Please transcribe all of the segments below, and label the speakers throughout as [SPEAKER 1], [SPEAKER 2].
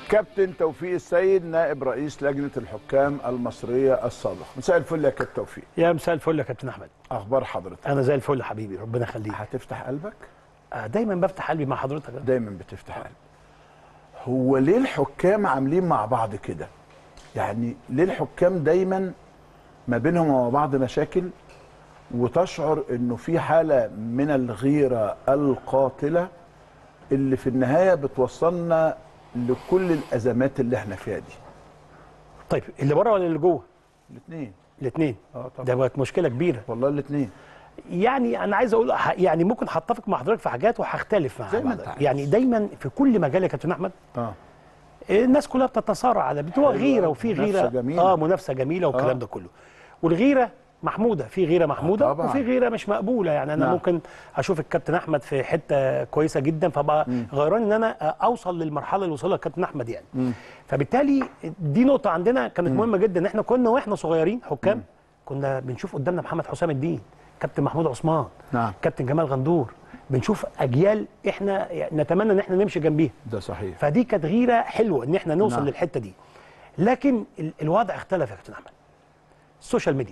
[SPEAKER 1] كابتن توفيق السيد نائب رئيس لجنه الحكام المصريه السابق مساء الفل يا كابتن توفيق
[SPEAKER 2] يا مساء الفل يا كابتن احمد
[SPEAKER 1] اخبار حضرتك
[SPEAKER 2] انا زي الفل يا حبيبي ربنا يخليك
[SPEAKER 1] هتفتح قلبك
[SPEAKER 2] آه، دايما بفتح قلبي مع حضرتك
[SPEAKER 1] دايما بتفتح قلبك هو ليه الحكام عاملين مع بعض كده يعني ليه الحكام دايما ما بينهم وما بعض مشاكل وتشعر انه في حاله من الغيره القاتله اللي في النهايه بتوصلنا لكل الازمات اللي احنا فيها دي
[SPEAKER 2] طيب اللي بره ولا اللي جوه
[SPEAKER 1] الاثنين
[SPEAKER 2] الاثنين
[SPEAKER 1] اه طبعا
[SPEAKER 2] ده بقت مشكله كبيره
[SPEAKER 1] والله الاثنين
[SPEAKER 2] يعني انا عايز اقول ح- يعني ممكن هتفق مع حضرتك في حاجات وهختلف مع
[SPEAKER 1] زي ما
[SPEAKER 2] بعض.
[SPEAKER 1] انت عايز.
[SPEAKER 2] يعني دايما في كل مجال يا كابتن احمد
[SPEAKER 1] اه
[SPEAKER 2] الناس كلها بتتصارع على بتوع
[SPEAKER 1] حلو
[SPEAKER 2] غيره
[SPEAKER 1] أوي.
[SPEAKER 2] وفي
[SPEAKER 1] منافسة
[SPEAKER 2] غيره
[SPEAKER 1] جميلة.
[SPEAKER 2] اه منافسه جميله والكلام
[SPEAKER 1] آه.
[SPEAKER 2] ده كله والغيره محموده في غيره محموده
[SPEAKER 1] طبعاً.
[SPEAKER 2] وفي غيره مش مقبوله يعني انا
[SPEAKER 1] نعم.
[SPEAKER 2] ممكن اشوف الكابتن احمد في حته كويسه جدا فبقى غيران ان انا اوصل للمرحله اللي وصلها الكابتن احمد يعني فبالتالي دي نقطه عندنا كانت مهمه جدا ان احنا كنا واحنا صغيرين حكام كنا بنشوف قدامنا محمد حسام الدين كابتن محمود عثمان
[SPEAKER 1] نعم.
[SPEAKER 2] كابتن جمال غندور بنشوف اجيال احنا نتمنى ان احنا نمشي جنبيها
[SPEAKER 1] ده صحيح
[SPEAKER 2] فدي كانت غيره حلوه ان احنا نوصل
[SPEAKER 1] نعم.
[SPEAKER 2] للحته دي لكن ال- الوضع اختلف يا كابتن احمد السوشيال ميديا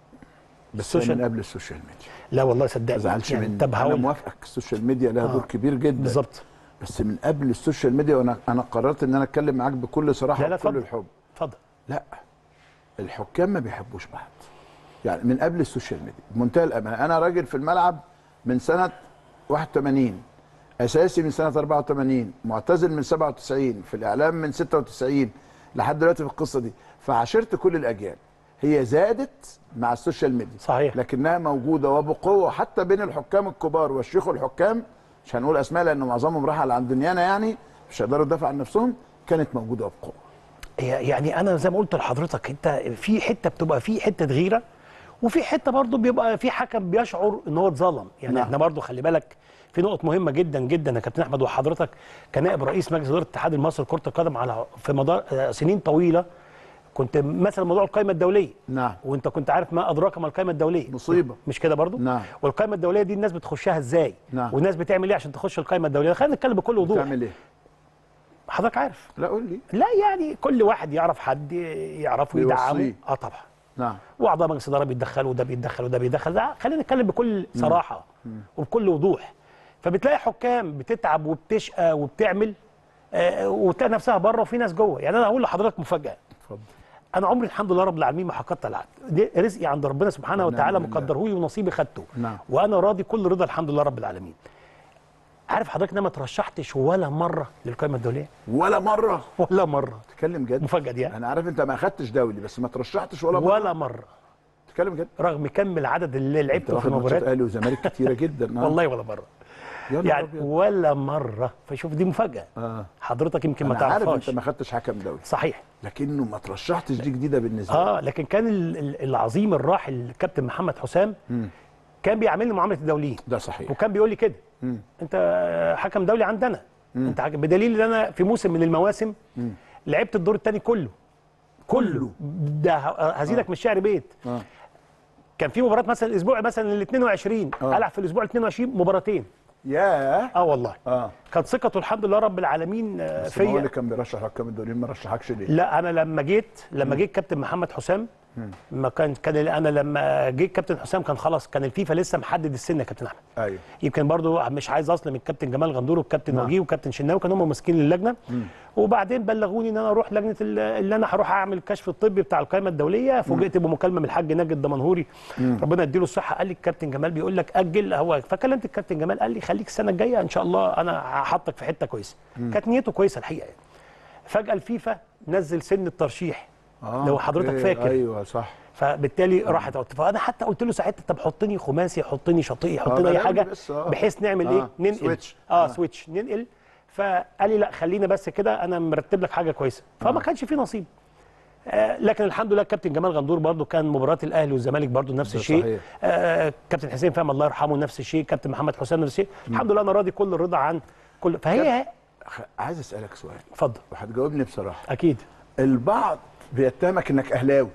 [SPEAKER 1] بس
[SPEAKER 2] السوشيال-
[SPEAKER 1] من قبل السوشيال ميديا
[SPEAKER 2] لا والله
[SPEAKER 1] ما
[SPEAKER 2] صدقني
[SPEAKER 1] تزعلش
[SPEAKER 2] يعني
[SPEAKER 1] مني
[SPEAKER 2] طب
[SPEAKER 1] انا
[SPEAKER 2] هقول
[SPEAKER 1] موافقك السوشيال ميديا لها دور
[SPEAKER 2] آه.
[SPEAKER 1] كبير جدا
[SPEAKER 2] بالظبط
[SPEAKER 1] بس من قبل السوشيال ميديا وانا انا قررت ان انا اتكلم معاك بكل صراحه
[SPEAKER 2] لا لا
[SPEAKER 1] وبكل
[SPEAKER 2] اتفضل
[SPEAKER 1] الحب
[SPEAKER 2] اتفضل
[SPEAKER 1] لا الحكام ما بيحبوش بعض يعني من قبل السوشيال ميديا بمنتهى الامانه انا راجل في الملعب من سنه 81 اساسي من سنه 84 معتزل من 97 في الاعلام من 96 لحد دلوقتي في القصه دي فعاشرت كل الاجيال هي زادت مع السوشيال ميديا
[SPEAKER 2] صحيح.
[SPEAKER 1] لكنها موجوده وبقوه حتى بين الحكام الكبار والشيوخ الحكام مش هنقول اسماء لان معظمهم راح عن دنيانا يعني مش هيقدروا يدافعوا عن نفسهم كانت موجوده وبقوه
[SPEAKER 2] هي- يعني انا زي ما قلت لحضرتك انت في حته بتبقى في حته غيره وفي حته برضه بيبقى في حكم بيشعر ان هو اتظلم يعني
[SPEAKER 1] نعم.
[SPEAKER 2] احنا برضه خلي بالك في نقط مهمه جدا جدا يا كابتن احمد وحضرتك كنائب رئيس مجلس اداره الاتحاد المصري لكره القدم على في مدار آه، سنين طويله كنت مثلا موضوع القائمه الدوليه
[SPEAKER 1] نعم.
[SPEAKER 2] وانت كنت عارف ما ادراك ما القائمه الدوليه
[SPEAKER 1] مصيبة.
[SPEAKER 2] مش كده برضه
[SPEAKER 1] نعم.
[SPEAKER 2] والقائمه الدوليه دي الناس بتخشها ازاي
[SPEAKER 1] نعم.
[SPEAKER 2] والناس بتعمل ايه عشان تخش القائمه الدوليه خلينا نتكلم بكل وضوح
[SPEAKER 1] بتعمل ايه؟
[SPEAKER 2] حضرتك عارف
[SPEAKER 1] لا قول لي
[SPEAKER 2] لا يعني كل واحد يعرف حد يعرفه يدعمه
[SPEAKER 1] بيوصيه.
[SPEAKER 2] اه طبعا
[SPEAKER 1] نعم
[SPEAKER 2] واعضاء مجلس الاداره بيتدخلوا وده بيتدخل وده بيتدخل ده خلينا نتكلم بكل صراحه وبكل وضوح فبتلاقي حكام بتتعب وبتشقى وبتعمل آه وتلاقي نفسها بره وفي ناس جوه يعني انا هقول لحضرتك مفاجاه
[SPEAKER 1] اتفضل
[SPEAKER 2] انا عمري الحمد لله رب العالمين ما حقدت العقد ده رزقي عند ربنا سبحانه
[SPEAKER 1] ونعم
[SPEAKER 2] وتعالى
[SPEAKER 1] بالله.
[SPEAKER 2] مقدره لي ونصيبي خدته
[SPEAKER 1] نعم.
[SPEAKER 2] وانا راضي كل رضا الحمد لله رب العالمين عارف حضرتك ان انا ما ترشحتش ولا مره للقائمه الدوليه
[SPEAKER 1] ولا مره
[SPEAKER 2] ولا مره
[SPEAKER 1] تتكلم جد
[SPEAKER 2] مفاجاه دي يعني.
[SPEAKER 1] انا عارف انت ما اخدتش دولي بس ما ترشحتش ولا مره
[SPEAKER 2] ولا مره
[SPEAKER 1] تتكلم جد
[SPEAKER 2] رغم كم العدد اللي
[SPEAKER 1] انت
[SPEAKER 2] لعبته في
[SPEAKER 1] واخد ماتشات
[SPEAKER 2] المباريات
[SPEAKER 1] اهلي وزمالك كتيره جدا آه.
[SPEAKER 2] والله ولا مره
[SPEAKER 1] يا نهار
[SPEAKER 2] يعني
[SPEAKER 1] أبيض.
[SPEAKER 2] ولا مره فشوف دي مفاجاه
[SPEAKER 1] آه.
[SPEAKER 2] حضرتك يمكن ما
[SPEAKER 1] انا عارف
[SPEAKER 2] تعرفهاش
[SPEAKER 1] انت ما خدتش حكم دولي
[SPEAKER 2] صحيح
[SPEAKER 1] لكنه ما ترشحتش دي جديده بالنسبه لي
[SPEAKER 2] اه لكن كان ال- ال- العظيم الراحل الكابتن محمد حسام كان بيعاملني معامله الدوليين
[SPEAKER 1] ده صحيح
[SPEAKER 2] وكان بيقول لي كده انت حكم دولي عندنا انت حكم بدليل ان انا في موسم من المواسم لعبت الدور الثاني كله كله ده ه- هزيدك من الشعر بيت
[SPEAKER 1] آه.
[SPEAKER 2] كان في مباراه مثلا الاسبوع مثلا ال 22
[SPEAKER 1] آه.
[SPEAKER 2] العب في الاسبوع ال 22 مباراتين
[SPEAKER 1] ياه
[SPEAKER 2] اه والله
[SPEAKER 1] اه
[SPEAKER 2] كانت ثقته الحمد لله رب العالمين آه،
[SPEAKER 1] بس ما هو
[SPEAKER 2] فيا
[SPEAKER 1] اللي كان بيرشح حكام الدوليين ما رشحكش ليه؟
[SPEAKER 2] لا انا لما جيت لما جه الكابتن محمد حسام ما كان كان انا لما جه الكابتن حسام كان خلاص كان الفيفا لسه محدد السن يا كابتن احمد
[SPEAKER 1] ايوه
[SPEAKER 2] يمكن برضو مش عايز اظلم الكابتن جمال غندور والكابتن
[SPEAKER 1] نعم.
[SPEAKER 2] وجيه والكابتن شناوي كانوا هم ماسكين اللجنه وبعدين بلغوني ان انا اروح لجنه ال- اللي انا هروح اعمل الكشف الطبي بتاع القائمه الدوليه فوجئت بمكالمه من الحاج ناجي الدمنهوري ربنا يديله الصحه قال لي الكابتن جمال بيقول لك اجل هو فكلمت الكابتن جمال قال لي خليك السنه الجايه ان شاء الله انا هحطك في حته كويسه كانت نيته كويسه الحقيقه يعني فجاه الفيفا نزل سن الترشيح
[SPEAKER 1] آه.
[SPEAKER 2] لو حضرتك
[SPEAKER 1] إيه،
[SPEAKER 2] فاكر
[SPEAKER 1] ايوه صح
[SPEAKER 2] فبالتالي راحت أوت. فانا حتى قلت له ساعتها طب حطني خماسي حطني شاطئي حطني
[SPEAKER 1] ده
[SPEAKER 2] اي
[SPEAKER 1] دولي
[SPEAKER 2] حاجه
[SPEAKER 1] بس، آه.
[SPEAKER 2] بحيث نعمل
[SPEAKER 1] آه،
[SPEAKER 2] ايه ننقل
[SPEAKER 1] سويتش.
[SPEAKER 2] اه,
[SPEAKER 1] آه.
[SPEAKER 2] سويتش ننقل فقال لي لا خلينا بس كده انا مرتب لك حاجه كويسه فما كانش في نصيب آه لكن الحمد لله الكابتن جمال غندور برضو كان مباراه الاهلي والزمالك برضو نفس
[SPEAKER 1] ده
[SPEAKER 2] الشيء
[SPEAKER 1] صحيح.
[SPEAKER 2] آه كابتن حسين فهم الله يرحمه نفس الشيء كابتن محمد حسام نفس الشيء الحمد لله انا راضي كل الرضا عن كل فهي
[SPEAKER 1] خ- عايز اسالك سؤال
[SPEAKER 2] اتفضل
[SPEAKER 1] وهتجاوبني بصراحه
[SPEAKER 2] اكيد
[SPEAKER 1] البعض بيتهمك انك اهلاوي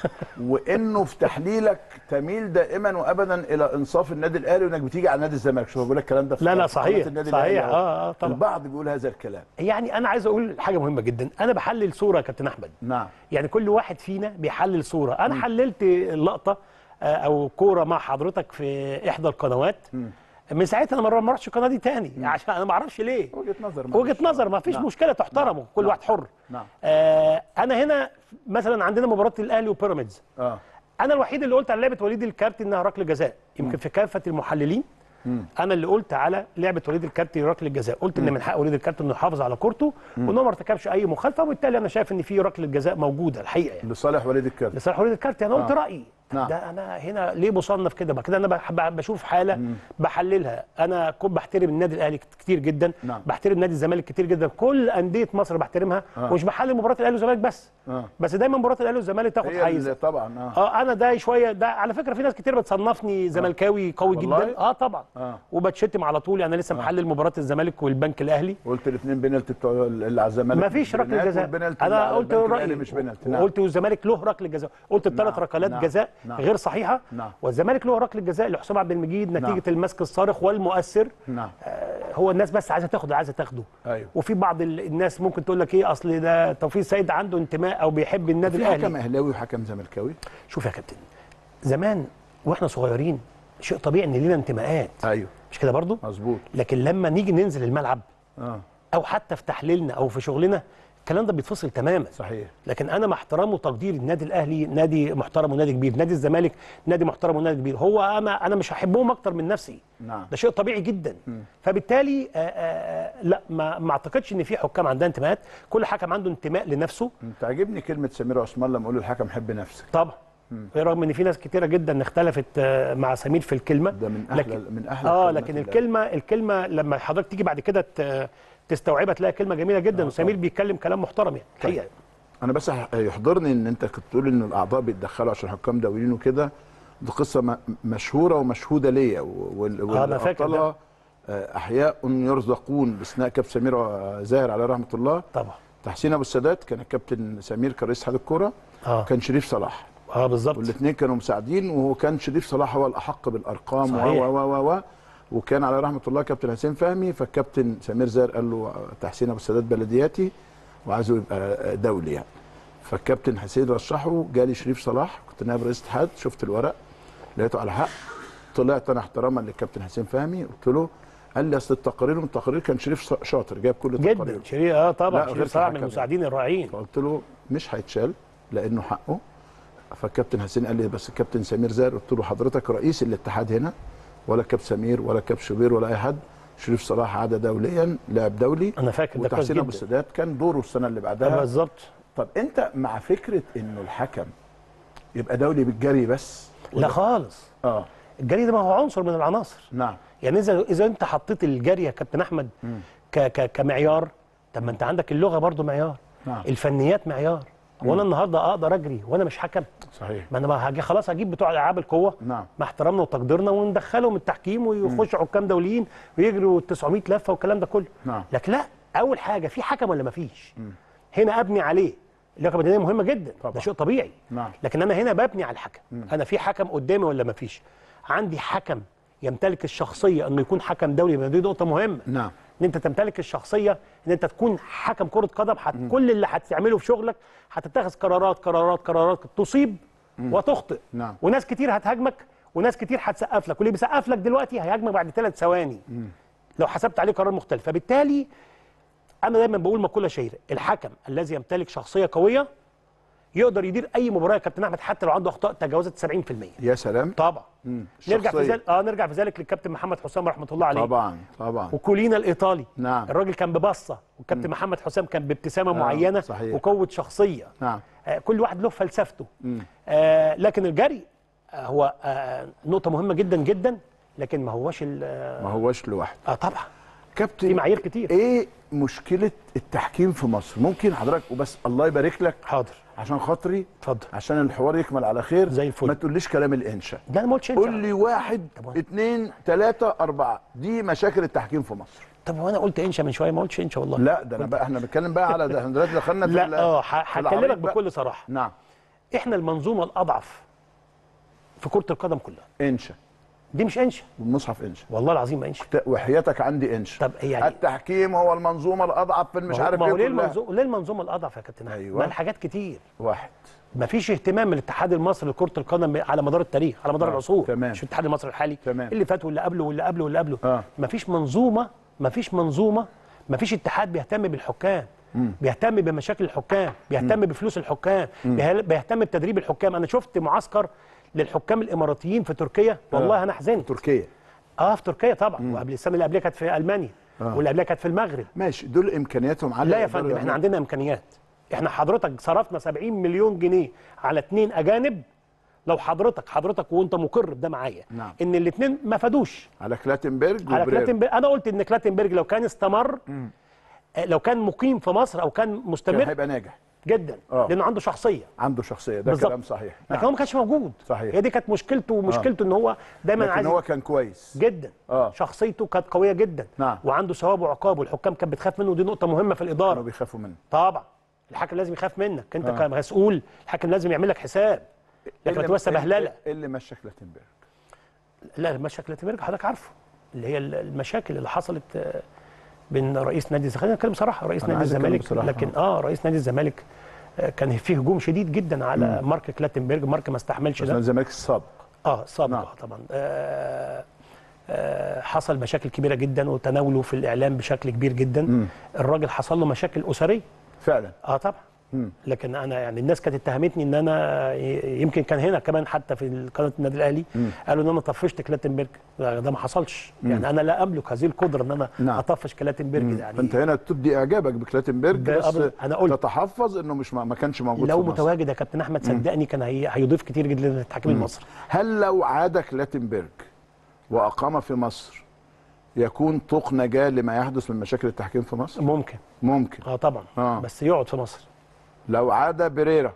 [SPEAKER 1] وانه في تحليلك تميل دائما وابدا الى انصاف النادي الاهلي وانك بتيجي على نادي الزمالك شوف بقول لك الكلام ده في
[SPEAKER 2] لا لا
[SPEAKER 1] في قناة
[SPEAKER 2] صحيح
[SPEAKER 1] النادي
[SPEAKER 2] صحيح
[SPEAKER 1] الأهلي أهو.
[SPEAKER 2] اه اه طبعا
[SPEAKER 1] البعض بيقول هذا الكلام
[SPEAKER 2] يعني انا عايز اقول حاجه مهمه جدا انا بحلل صوره يا كابتن احمد
[SPEAKER 1] نعم
[SPEAKER 2] يعني كل واحد فينا بيحلل صوره انا حللت اللقطه آه، او كوره مع حضرتك في احدى القنوات من ساعتها انا ما ما رحتش القناه دي تاني عشان انا ما اعرفش ليه
[SPEAKER 1] وجهه نظر
[SPEAKER 2] وجهه
[SPEAKER 1] معلش.
[SPEAKER 2] نظر ما فيش
[SPEAKER 1] نعم.
[SPEAKER 2] مشكله تحترمه
[SPEAKER 1] نعم.
[SPEAKER 2] كل
[SPEAKER 1] نعم.
[SPEAKER 2] واحد حر
[SPEAKER 1] نعم.
[SPEAKER 2] آه انا هنا مثلا عندنا مباراه الاهلي وبيراميدز
[SPEAKER 1] اه
[SPEAKER 2] انا الوحيد اللي قلت على لعبه وليد الكارتي انها ركله جزاء يمكن في كافه المحللين انا اللي قلت على لعبه وليد الكارتي ركله جزاء قلت ان من حق وليد الكارتي انه يحافظ على كورته وان هو ما ارتكبش اي مخالفه وبالتالي انا شايف ان في ركله جزاء موجوده الحقيقه يعني
[SPEAKER 1] لصالح وليد الكلب
[SPEAKER 2] لصالح وليد الكارتي انا قلت
[SPEAKER 1] آه.
[SPEAKER 2] رايي طب
[SPEAKER 1] نعم.
[SPEAKER 2] ده انا هنا ليه مصنف كده بقى كده انا بح- بح- بشوف حاله بحللها انا كنت بحترم النادي الاهلي كت- كتير جدا
[SPEAKER 1] نعم.
[SPEAKER 2] بحترم نادي الزمالك كتير جدا كل انديه مصر بحترمها
[SPEAKER 1] آه.
[SPEAKER 2] ومش بحلل مباراه الاهلي والزمالك بس
[SPEAKER 1] آه.
[SPEAKER 2] بس دايما مباراه الاهلي والزمالك تاخد
[SPEAKER 1] هي
[SPEAKER 2] حيز
[SPEAKER 1] اللي طبعا اه
[SPEAKER 2] اه انا ده شويه ده على فكره في ناس كتير بتصنفني زملكاوي قوي
[SPEAKER 1] والله؟
[SPEAKER 2] جدا اه طبعا
[SPEAKER 1] آه.
[SPEAKER 2] وبتشتم على طول يعني لسه محلل مباراه الزمالك والبنك الاهلي
[SPEAKER 1] قلت الاثنين بينالتي بتوع اللي على الزمالك
[SPEAKER 2] ما فيش ركله
[SPEAKER 1] بينات
[SPEAKER 2] جزاء
[SPEAKER 1] والبينالتي اللي
[SPEAKER 2] انا
[SPEAKER 1] على
[SPEAKER 2] قلت
[SPEAKER 1] البنك
[SPEAKER 2] رايي
[SPEAKER 1] الأهلي مش بينالتي نعم.
[SPEAKER 2] قلت والزمالك له ركله جزاء قلت الثلاث
[SPEAKER 1] نعم.
[SPEAKER 2] ركلات
[SPEAKER 1] نعم.
[SPEAKER 2] جزاء
[SPEAKER 1] نعم.
[SPEAKER 2] غير صحيحه
[SPEAKER 1] نعم.
[SPEAKER 2] والزمالك له ركله جزاء لحسام عبد المجيد نتيجه
[SPEAKER 1] نعم.
[SPEAKER 2] المسك الصارخ والمؤثر
[SPEAKER 1] نعم
[SPEAKER 2] آه، هو الناس بس عايزه تاخده عايزه تاخده
[SPEAKER 1] ايوه
[SPEAKER 2] وفي بعض ال- الناس ممكن تقول لك ايه اصل ده توفيق السيد عنده انتماء او بيحب النادي
[SPEAKER 1] في
[SPEAKER 2] الاهلي
[SPEAKER 1] حكم اهلاوي وحكم زملكاوي
[SPEAKER 2] شوف يا كابتن زمان واحنا صغيرين شيء طبيعي ان لينا انتماءات
[SPEAKER 1] ايوه
[SPEAKER 2] مش كده برضو
[SPEAKER 1] مظبوط
[SPEAKER 2] لكن لما نيجي ننزل الملعب
[SPEAKER 1] اه
[SPEAKER 2] او حتى في تحليلنا او في شغلنا الكلام ده بيتفصل تماما
[SPEAKER 1] صحيح
[SPEAKER 2] لكن انا مع احترام وتقدير النادي الاهلي نادي محترم ونادي كبير نادي الزمالك نادي محترم ونادي كبير هو انا انا مش هحبهم اكتر من نفسي
[SPEAKER 1] نعم
[SPEAKER 2] ده شيء طبيعي جدا فبالتالي آآ آآ لا ما, ما اعتقدش ان في حكام عندها انتماءات كل حكم عنده انتماء لنفسه
[SPEAKER 1] انت عاجبني كلمه سمير عثمان لما اقول الحكم حب نفسك
[SPEAKER 2] طبعا رغم ان في ناس كتيره جدا اختلفت آه، مع سمير في الكلمه
[SPEAKER 1] ده من احلى
[SPEAKER 2] لكن
[SPEAKER 1] من احلى
[SPEAKER 2] اه
[SPEAKER 1] الكلمات
[SPEAKER 2] لكن
[SPEAKER 1] اللي
[SPEAKER 2] الكلمه الكلمه لما حضرتك تيجي بعد كده ت- تستوعبها تلاقي كلمه جميله جدا وسمير بيتكلم كلام محترم يعني الحقيقه
[SPEAKER 1] انا بس ح- يحضرني ان انت كنت تقول ان الاعضاء بيتدخلوا عشان حكام دوليين وكده دي قصه م- مشهوره ومشهوده ليا و- وال-
[SPEAKER 2] آه، أنا فاكر ده.
[SPEAKER 1] والأبطال، آه، احياء يرزقون باثناء كابتن سمير آه، زاهر عليه رحمه الله
[SPEAKER 2] طبعا
[SPEAKER 1] تحسين ابو السادات كان الكابتن سمير كان رئيس اتحاد الكوره
[SPEAKER 2] اه
[SPEAKER 1] كان شريف صلاح
[SPEAKER 2] اه بالظبط
[SPEAKER 1] والاثنين كانوا مساعدين وهو كان شريف صلاح هو الاحق بالارقام و
[SPEAKER 2] صحيح.
[SPEAKER 1] و و و وكان على رحمه الله كابتن حسين فهمي فالكابتن سمير زاهر قال له تحسين ابو السادات بلدياتي وعايزه يبقى دولي يعني فالكابتن حسين رشحه جالي شريف صلاح كنت نائب رئيس اتحاد شفت الورق لقيته على حق طلعت انا احتراما للكابتن حسين فهمي قلت له قال لي اصل التقارير من التقارير كان شريف شاطر جاب كل التقارير
[SPEAKER 2] جدا شريف اه
[SPEAKER 1] لا،
[SPEAKER 2] طبعا
[SPEAKER 1] غير
[SPEAKER 2] شريف صلاح من
[SPEAKER 1] كحكم
[SPEAKER 2] المساعدين الرائعين
[SPEAKER 1] فقلت له مش هيتشال لانه حقه فالكابتن حسين قال لي بس الكابتن سمير زاهر قلت له حضرتك رئيس الاتحاد هنا ولا كاب سمير ولا كاب شوبير ولا اي حد شريف صلاح عاد دوليا لاعب دولي
[SPEAKER 2] انا فاكر ده كويس
[SPEAKER 1] وتحسين ابو
[SPEAKER 2] جدا
[SPEAKER 1] السادات كان دوره السنه اللي
[SPEAKER 2] آه،
[SPEAKER 1] بعدها
[SPEAKER 2] بالظبط
[SPEAKER 1] طب انت مع فكره انه الحكم يبقى دولي بالجري بس
[SPEAKER 2] لا خالص
[SPEAKER 1] اه
[SPEAKER 2] الجري ده ما هو عنصر من العناصر
[SPEAKER 1] نعم
[SPEAKER 2] يعني اذا اذا انت حطيت الجري يا كابتن احمد ك ك كمعيار طب ما انت عندك اللغه برضو معيار
[SPEAKER 1] نعم
[SPEAKER 2] الفنيات معيار وانا النهارده اقدر اجري وانا مش حكم
[SPEAKER 1] صحيح
[SPEAKER 2] ما انا بقى هاجي خلاص هجيب بتوع العاب القوه
[SPEAKER 1] نعم
[SPEAKER 2] مع احترامنا وتقديرنا وندخلهم التحكيم ويخشوا حكام دوليين ويجروا 900 لفه والكلام ده كله
[SPEAKER 1] نعم
[SPEAKER 2] لكن لا اول حاجه في حكم ولا ما فيش هنا ابني عليه اللياقه البدنيه مهمه جدا
[SPEAKER 1] طبعا.
[SPEAKER 2] ده شيء طبيعي
[SPEAKER 1] نعم
[SPEAKER 2] لكن انا هنا ببني على الحكم انا في حكم قدامي ولا ما فيش عندي حكم يمتلك الشخصيه انه يكون حكم دولي يبقى دي نقطه مهمه
[SPEAKER 1] نعم
[SPEAKER 2] ان انت تمتلك الشخصيه ان انت تكون حكم كره قدم حت كل اللي هتعمله في شغلك هتتخذ قرارات قرارات قرارات تصيب وتخطئ
[SPEAKER 1] نعم
[SPEAKER 2] وناس كتير هتهاجمك وناس كتير هتسقف لك واللي بيسقف لك دلوقتي هيهاجمك بعد ثلاث ثواني لو حسبت عليه قرار مختلف فبالتالي انا دايما بقول مقوله شهيره الحكم الذي يمتلك شخصيه قويه يقدر يدير اي مباراه يا كابتن احمد حتى لو عنده اخطاء تجاوزت 70%
[SPEAKER 1] يا سلام
[SPEAKER 2] طبعا
[SPEAKER 1] مم.
[SPEAKER 2] نرجع في
[SPEAKER 1] شخصية.
[SPEAKER 2] ذلك اه نرجع في ذلك للكابتن محمد حسام رحمه الله عليه
[SPEAKER 1] طبعا طبعا
[SPEAKER 2] وكولينا الايطالي
[SPEAKER 1] نعم
[SPEAKER 2] الراجل كان ببصه والكابتن محمد حسام كان بابتسامه
[SPEAKER 1] آه،
[SPEAKER 2] معينه
[SPEAKER 1] صحيح.
[SPEAKER 2] وقوه شخصيه
[SPEAKER 1] نعم
[SPEAKER 2] آه كل واحد له فلسفته
[SPEAKER 1] مم.
[SPEAKER 2] آه لكن الجري آه هو آه نقطه مهمه جدا جدا لكن ما هوش ال- اه
[SPEAKER 1] ما هوش لوحده
[SPEAKER 2] آه، طبعا
[SPEAKER 1] كابتن
[SPEAKER 2] في معايير كتير
[SPEAKER 1] ايه مشكله التحكيم في مصر ممكن حضرتك وبس الله يبارك لك
[SPEAKER 2] حاضر
[SPEAKER 1] عشان خاطري
[SPEAKER 2] اتفضل
[SPEAKER 1] عشان الحوار يكمل على خير
[SPEAKER 2] زي الفل.
[SPEAKER 1] ما تقوليش كلام الانشاء
[SPEAKER 2] ده انا ما قلتش
[SPEAKER 1] قول
[SPEAKER 2] انت
[SPEAKER 1] لي واحد
[SPEAKER 2] طب.
[SPEAKER 1] اتنين تلاتة أربعة دي مشاكل التحكيم في مصر
[SPEAKER 2] طب وانا قلت انشا من شويه ما قلتش انشا والله
[SPEAKER 1] لا ده انا بقى احنا بنتكلم بقى على ده احنا دلوقتي دخلنا في ال-
[SPEAKER 2] لا اه ح-
[SPEAKER 1] في العريض
[SPEAKER 2] هكلمك
[SPEAKER 1] بقى.
[SPEAKER 2] بكل صراحه
[SPEAKER 1] نعم
[SPEAKER 2] احنا المنظومه الاضعف في كره القدم كلها
[SPEAKER 1] انشا
[SPEAKER 2] دي مش انشا
[SPEAKER 1] والمصحف انشا
[SPEAKER 2] والله العظيم ما انشا
[SPEAKER 1] ت- وحياتك عندي انشا
[SPEAKER 2] طب يعني
[SPEAKER 1] التحكيم هو المنظومه الاضعف في مش
[SPEAKER 2] ما هو-
[SPEAKER 1] عارف
[SPEAKER 2] ما هو
[SPEAKER 1] ايه
[SPEAKER 2] ليه
[SPEAKER 1] كلها.
[SPEAKER 2] المنظومه ليه المنظومه الاضعف يا كابتن احمد
[SPEAKER 1] أيوة.
[SPEAKER 2] ما الحاجات كتير
[SPEAKER 1] واحد
[SPEAKER 2] ما فيش اهتمام من الاتحاد المصري لكره القدم على مدار التاريخ على مدار
[SPEAKER 1] آه،
[SPEAKER 2] العصور
[SPEAKER 1] تمام.
[SPEAKER 2] مش الاتحاد المصري الحالي
[SPEAKER 1] تمام.
[SPEAKER 2] اللي فات واللي قبله واللي قبله واللي قبله
[SPEAKER 1] آه.
[SPEAKER 2] ما فيش منظومه ما فيش منظومه ما فيش اتحاد بيهتم بالحكام بيهتم بمشاكل الحكام بيهتم بفلوس الحكام بيه- بيهتم بتدريب الحكام انا شفت معسكر للحكام الاماراتيين في تركيا والله
[SPEAKER 1] آه.
[SPEAKER 2] انا حزنت
[SPEAKER 1] تركيا
[SPEAKER 2] اه في تركيا طبعا وقبل السنه اللي قبلها كانت في المانيا واللي قبلها كانت في المغرب
[SPEAKER 1] ماشي دول امكانياتهم عاليه
[SPEAKER 2] لا يا
[SPEAKER 1] يقدروا
[SPEAKER 2] فندم احنا
[SPEAKER 1] يعملوا.
[SPEAKER 2] عندنا امكانيات احنا حضرتك صرفنا 70 مليون جنيه على اثنين اجانب لو حضرتك حضرتك وانت مقر بده معايا
[SPEAKER 1] نعم.
[SPEAKER 2] ان الاثنين ما فادوش
[SPEAKER 1] على كلاتنبرج
[SPEAKER 2] على
[SPEAKER 1] وبرير.
[SPEAKER 2] كلاتنبرج انا قلت ان كلاتنبرج لو كان استمر آه، لو كان مقيم في مصر او كان
[SPEAKER 1] كان
[SPEAKER 2] مستمر
[SPEAKER 1] هيبقى ناجح
[SPEAKER 2] جدا
[SPEAKER 1] آه.
[SPEAKER 2] لانه عنده شخصيه
[SPEAKER 1] عنده شخصيه ده
[SPEAKER 2] بالظبط.
[SPEAKER 1] كلام صحيح
[SPEAKER 2] لكن
[SPEAKER 1] نعم.
[SPEAKER 2] هو ما كانش موجود
[SPEAKER 1] صحيح.
[SPEAKER 2] هي دي كانت مشكلته ومشكلته ان هو دايما
[SPEAKER 1] لكن
[SPEAKER 2] عايز
[SPEAKER 1] هو كان كويس
[SPEAKER 2] جدا
[SPEAKER 1] آه.
[SPEAKER 2] شخصيته كانت قويه جدا
[SPEAKER 1] نعم.
[SPEAKER 2] وعنده ثواب وعقاب والحكام كانت بتخاف منه ودي نقطه مهمه في الاداره
[SPEAKER 1] كانوا بيخافوا منه
[SPEAKER 2] طبعا الحكم لازم يخاف منك انت
[SPEAKER 1] آه.
[SPEAKER 2] كمسؤول الحكم لازم يعمل لك حساب لكن ما تبقاش بهلله
[SPEAKER 1] ايه اللي مشى كلاتنبرج
[SPEAKER 2] لا مشاكل تمرج حضرتك عارفه اللي هي ال- المشاكل اللي حصلت آه، بين رئيس نادي خلينا نتكلم بصراحه رئيس
[SPEAKER 1] أنا
[SPEAKER 2] نادي
[SPEAKER 1] عايز أتكلم
[SPEAKER 2] الزمالك
[SPEAKER 1] بصراحة.
[SPEAKER 2] لكن اه رئيس نادي الزمالك آه، كان فيه هجوم شديد جدا على مارك كلاتنبرج مارك ما استحملش
[SPEAKER 1] بس
[SPEAKER 2] ده
[SPEAKER 1] الزمالك السابق
[SPEAKER 2] اه سابق
[SPEAKER 1] نعم.
[SPEAKER 2] آه طبعا آه آه حصل مشاكل كبيره جدا وتناوله في الاعلام بشكل كبير جدا الراجل حصل له مشاكل اسريه
[SPEAKER 1] فعلا
[SPEAKER 2] اه طبعا لكن انا يعني الناس كانت اتهمتني ان انا ي- يمكن كان هنا كمان حتى في قناه النادي الاهلي قالوا ان انا طفشت كلاتنبرج لا، ده ما حصلش يعني انا لا املك هذه القدره ان انا
[SPEAKER 1] نعم.
[SPEAKER 2] اطفش كلاتنبرج ده يعني
[SPEAKER 1] فانت هنا تبدي اعجابك بكلاتنبرج
[SPEAKER 2] ده
[SPEAKER 1] بس
[SPEAKER 2] أبدا. أنا قلت.
[SPEAKER 1] تتحفظ انه مش ما ما كانش موجود
[SPEAKER 2] لو
[SPEAKER 1] في مصر.
[SPEAKER 2] متواجد يا كابتن احمد صدقني كان هي... هيضيف كتير جدا للتحكيم المصري
[SPEAKER 1] هل لو عاد كلاتنبرج واقام في مصر يكون طوق نجاه لما يحدث من مشاكل التحكيم في مصر؟
[SPEAKER 2] ممكن
[SPEAKER 1] ممكن
[SPEAKER 2] اه طبعا
[SPEAKER 1] آه.
[SPEAKER 2] بس يقعد في مصر
[SPEAKER 1] لو عاد بريرا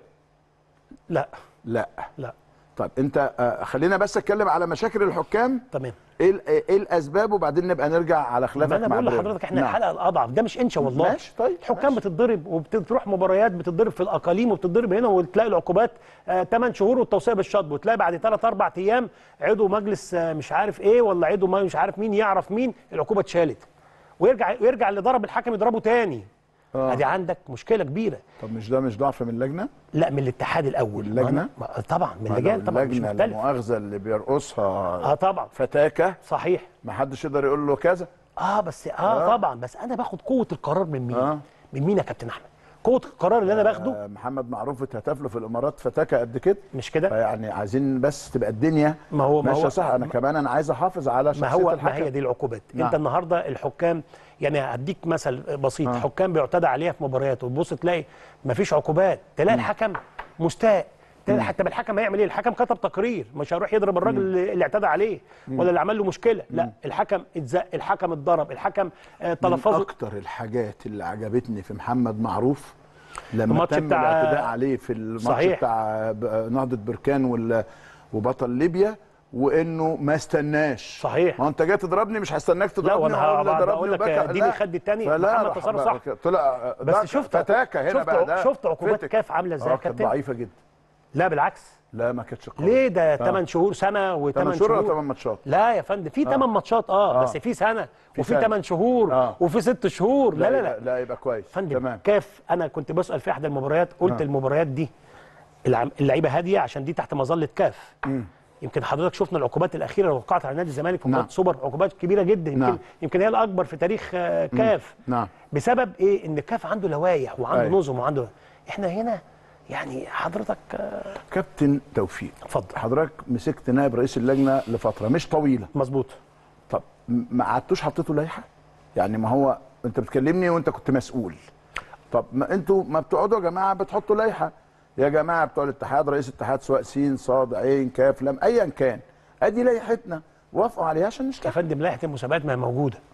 [SPEAKER 2] لا
[SPEAKER 1] لا
[SPEAKER 2] لا
[SPEAKER 1] طيب انت آه، خلينا بس اتكلم على مشاكل الحكام
[SPEAKER 2] تمام
[SPEAKER 1] ايه ال- ايه الاسباب وبعدين نبقى نرجع على خلافك
[SPEAKER 2] ما انا
[SPEAKER 1] مع
[SPEAKER 2] بقول
[SPEAKER 1] بريرا.
[SPEAKER 2] لحضرتك احنا
[SPEAKER 1] نعم.
[SPEAKER 2] الحلقه الاضعف ده مش انشا والله
[SPEAKER 1] ماشي، طيب،
[SPEAKER 2] الحكام
[SPEAKER 1] ماشي.
[SPEAKER 2] بتتضرب وبتروح مباريات بتتضرب في الاقاليم وبتتضرب هنا وتلاقي العقوبات 8 شهور والتوصيه بالشطب وتلاقي بعد 3 4 ايام عضو مجلس آه، مش عارف ايه ولا عضو ما- مش عارف مين يعرف مين العقوبه اتشالت ويرجع ويرجع اللي ضرب الحكم يضربه تاني
[SPEAKER 1] آه.
[SPEAKER 2] ادي عندك مشكله كبيره
[SPEAKER 1] طب مش ده مش ضعف من اللجنه؟
[SPEAKER 2] لا من الاتحاد الاول
[SPEAKER 1] واللجنة؟
[SPEAKER 2] ما- طبعا من
[SPEAKER 1] ما
[SPEAKER 2] اللجان
[SPEAKER 1] لو
[SPEAKER 2] طبعا مش
[SPEAKER 1] اللجنه
[SPEAKER 2] مختلف
[SPEAKER 1] المؤاخذه اللي بيرقصها
[SPEAKER 2] اه طبعا
[SPEAKER 1] فتاكه
[SPEAKER 2] صحيح
[SPEAKER 1] ما حدش يقدر يقول له كذا
[SPEAKER 2] اه بس اه,
[SPEAKER 1] آه.
[SPEAKER 2] طبعا بس انا باخد قوه القرار من مين
[SPEAKER 1] آه.
[SPEAKER 2] من مين يا كابتن احمد قوه القرار اللي انا باخده
[SPEAKER 1] آه، محمد معروف اتهتف له في الامارات فتاكه قد كده
[SPEAKER 2] مش كده
[SPEAKER 1] فيعني عايزين بس تبقى الدنيا
[SPEAKER 2] ما هو- ما
[SPEAKER 1] ماشيه
[SPEAKER 2] هو-
[SPEAKER 1] صح انا كمان انا عايز احافظ على
[SPEAKER 2] ما
[SPEAKER 1] شخصيه
[SPEAKER 2] هو
[SPEAKER 1] الحكم
[SPEAKER 2] ما هي دي العقوبات
[SPEAKER 1] نعم.
[SPEAKER 2] انت النهارده الحكام يعني هديك مثل بسيط
[SPEAKER 1] آه.
[SPEAKER 2] حكام بيعتدى عليها في مباريات وتبص تلاقي ما فيش عقوبات تلاقي الحكم مستاء تلاقي حتى الحكم هيعمل ايه الحكم كتب تقرير مش هيروح يضرب الراجل اللي اللي اعتدى عليه ولا اللي عمل له مشكله لا الحكم اتزق الحكم اتضرب الحكم آه،
[SPEAKER 1] من
[SPEAKER 2] تلفظه
[SPEAKER 1] اكتر الحاجات اللي عجبتني في محمد معروف لما
[SPEAKER 2] الماتش
[SPEAKER 1] تم
[SPEAKER 2] بتاع-
[SPEAKER 1] الاعتداء عليه في الماتش
[SPEAKER 2] صحيح.
[SPEAKER 1] بتاع ب- نهضه بركان وال- وبطل ليبيا وانه ما استناش
[SPEAKER 2] صحيح.
[SPEAKER 1] ما هو انت جاي تضربني مش هستناك تضربني
[SPEAKER 2] وأنا
[SPEAKER 1] وأقول
[SPEAKER 2] هبقى-
[SPEAKER 1] ضربني
[SPEAKER 2] بقول لك
[SPEAKER 1] وبكى.
[SPEAKER 2] اديني
[SPEAKER 1] لا.
[SPEAKER 2] خد التاني،
[SPEAKER 1] فلا
[SPEAKER 2] محمد
[SPEAKER 1] راح
[SPEAKER 2] تصرف
[SPEAKER 1] بقى-
[SPEAKER 2] صح.
[SPEAKER 1] طلع
[SPEAKER 2] بس
[SPEAKER 1] ده
[SPEAKER 2] شفت
[SPEAKER 1] فتاكه هنا
[SPEAKER 2] شفت
[SPEAKER 1] بقى ده
[SPEAKER 2] شفت عقوبات
[SPEAKER 1] فتك.
[SPEAKER 2] كاف عامله ازاي يا
[SPEAKER 1] آه، كانت
[SPEAKER 2] كابتن
[SPEAKER 1] ضعيفه جدا
[SPEAKER 2] لا بالعكس
[SPEAKER 1] لا ما كانتش قويه
[SPEAKER 2] ليه ده 8 شهور سنه و8
[SPEAKER 1] 8
[SPEAKER 2] شهور
[SPEAKER 1] شهور ولا 8 ماتشات
[SPEAKER 2] لا يا فندم في 8 ماتشات اه,
[SPEAKER 1] آه.
[SPEAKER 2] بس في سنه وفي
[SPEAKER 1] سنة.
[SPEAKER 2] 8 شهور
[SPEAKER 1] آه.
[SPEAKER 2] وفي 6 شهور لا لا لا
[SPEAKER 1] يبقى- لا يبقى كويس
[SPEAKER 2] فندم
[SPEAKER 1] تمام
[SPEAKER 2] كاف انا كنت بسال في احدى المباريات قلت
[SPEAKER 1] آه.
[SPEAKER 2] المباريات دي العم- اللعيبه هاديه عشان دي تحت مظله كاف يمكن حضرتك شفنا العقوبات الاخيره اللي وقعت على نادي الزمالك في
[SPEAKER 1] نعم.
[SPEAKER 2] مباراه سوبر عقوبات كبيره جدا يمكن
[SPEAKER 1] نعم.
[SPEAKER 2] يمكن هي الاكبر في تاريخ آه، كاف
[SPEAKER 1] نعم
[SPEAKER 2] بسبب ايه ان كاف عنده لوائح وعنده
[SPEAKER 1] أيوة.
[SPEAKER 2] نظم وعنده احنا هنا يعني حضرتك آه،
[SPEAKER 1] كابتن توفيق
[SPEAKER 2] اتفضل
[SPEAKER 1] حضرتك مسكت نائب رئيس اللجنه لفتره مش طويله
[SPEAKER 2] مظبوط
[SPEAKER 1] طب م- ما قعدتوش حطيتوا لائحه يعني ما هو انت بتكلمني وانت كنت مسؤول طب ما انتوا ما بتقعدوا يا جماعه بتحطوا لائحه يا جماعه بتوع الاتحاد رئيس الاتحاد سواء سين صاد عين كاف لم ايا كان ادي لائحتنا وافقوا عليها عشان
[SPEAKER 2] يا
[SPEAKER 1] نشتغل
[SPEAKER 2] فندم لائحه المسابقات ما هي موجوده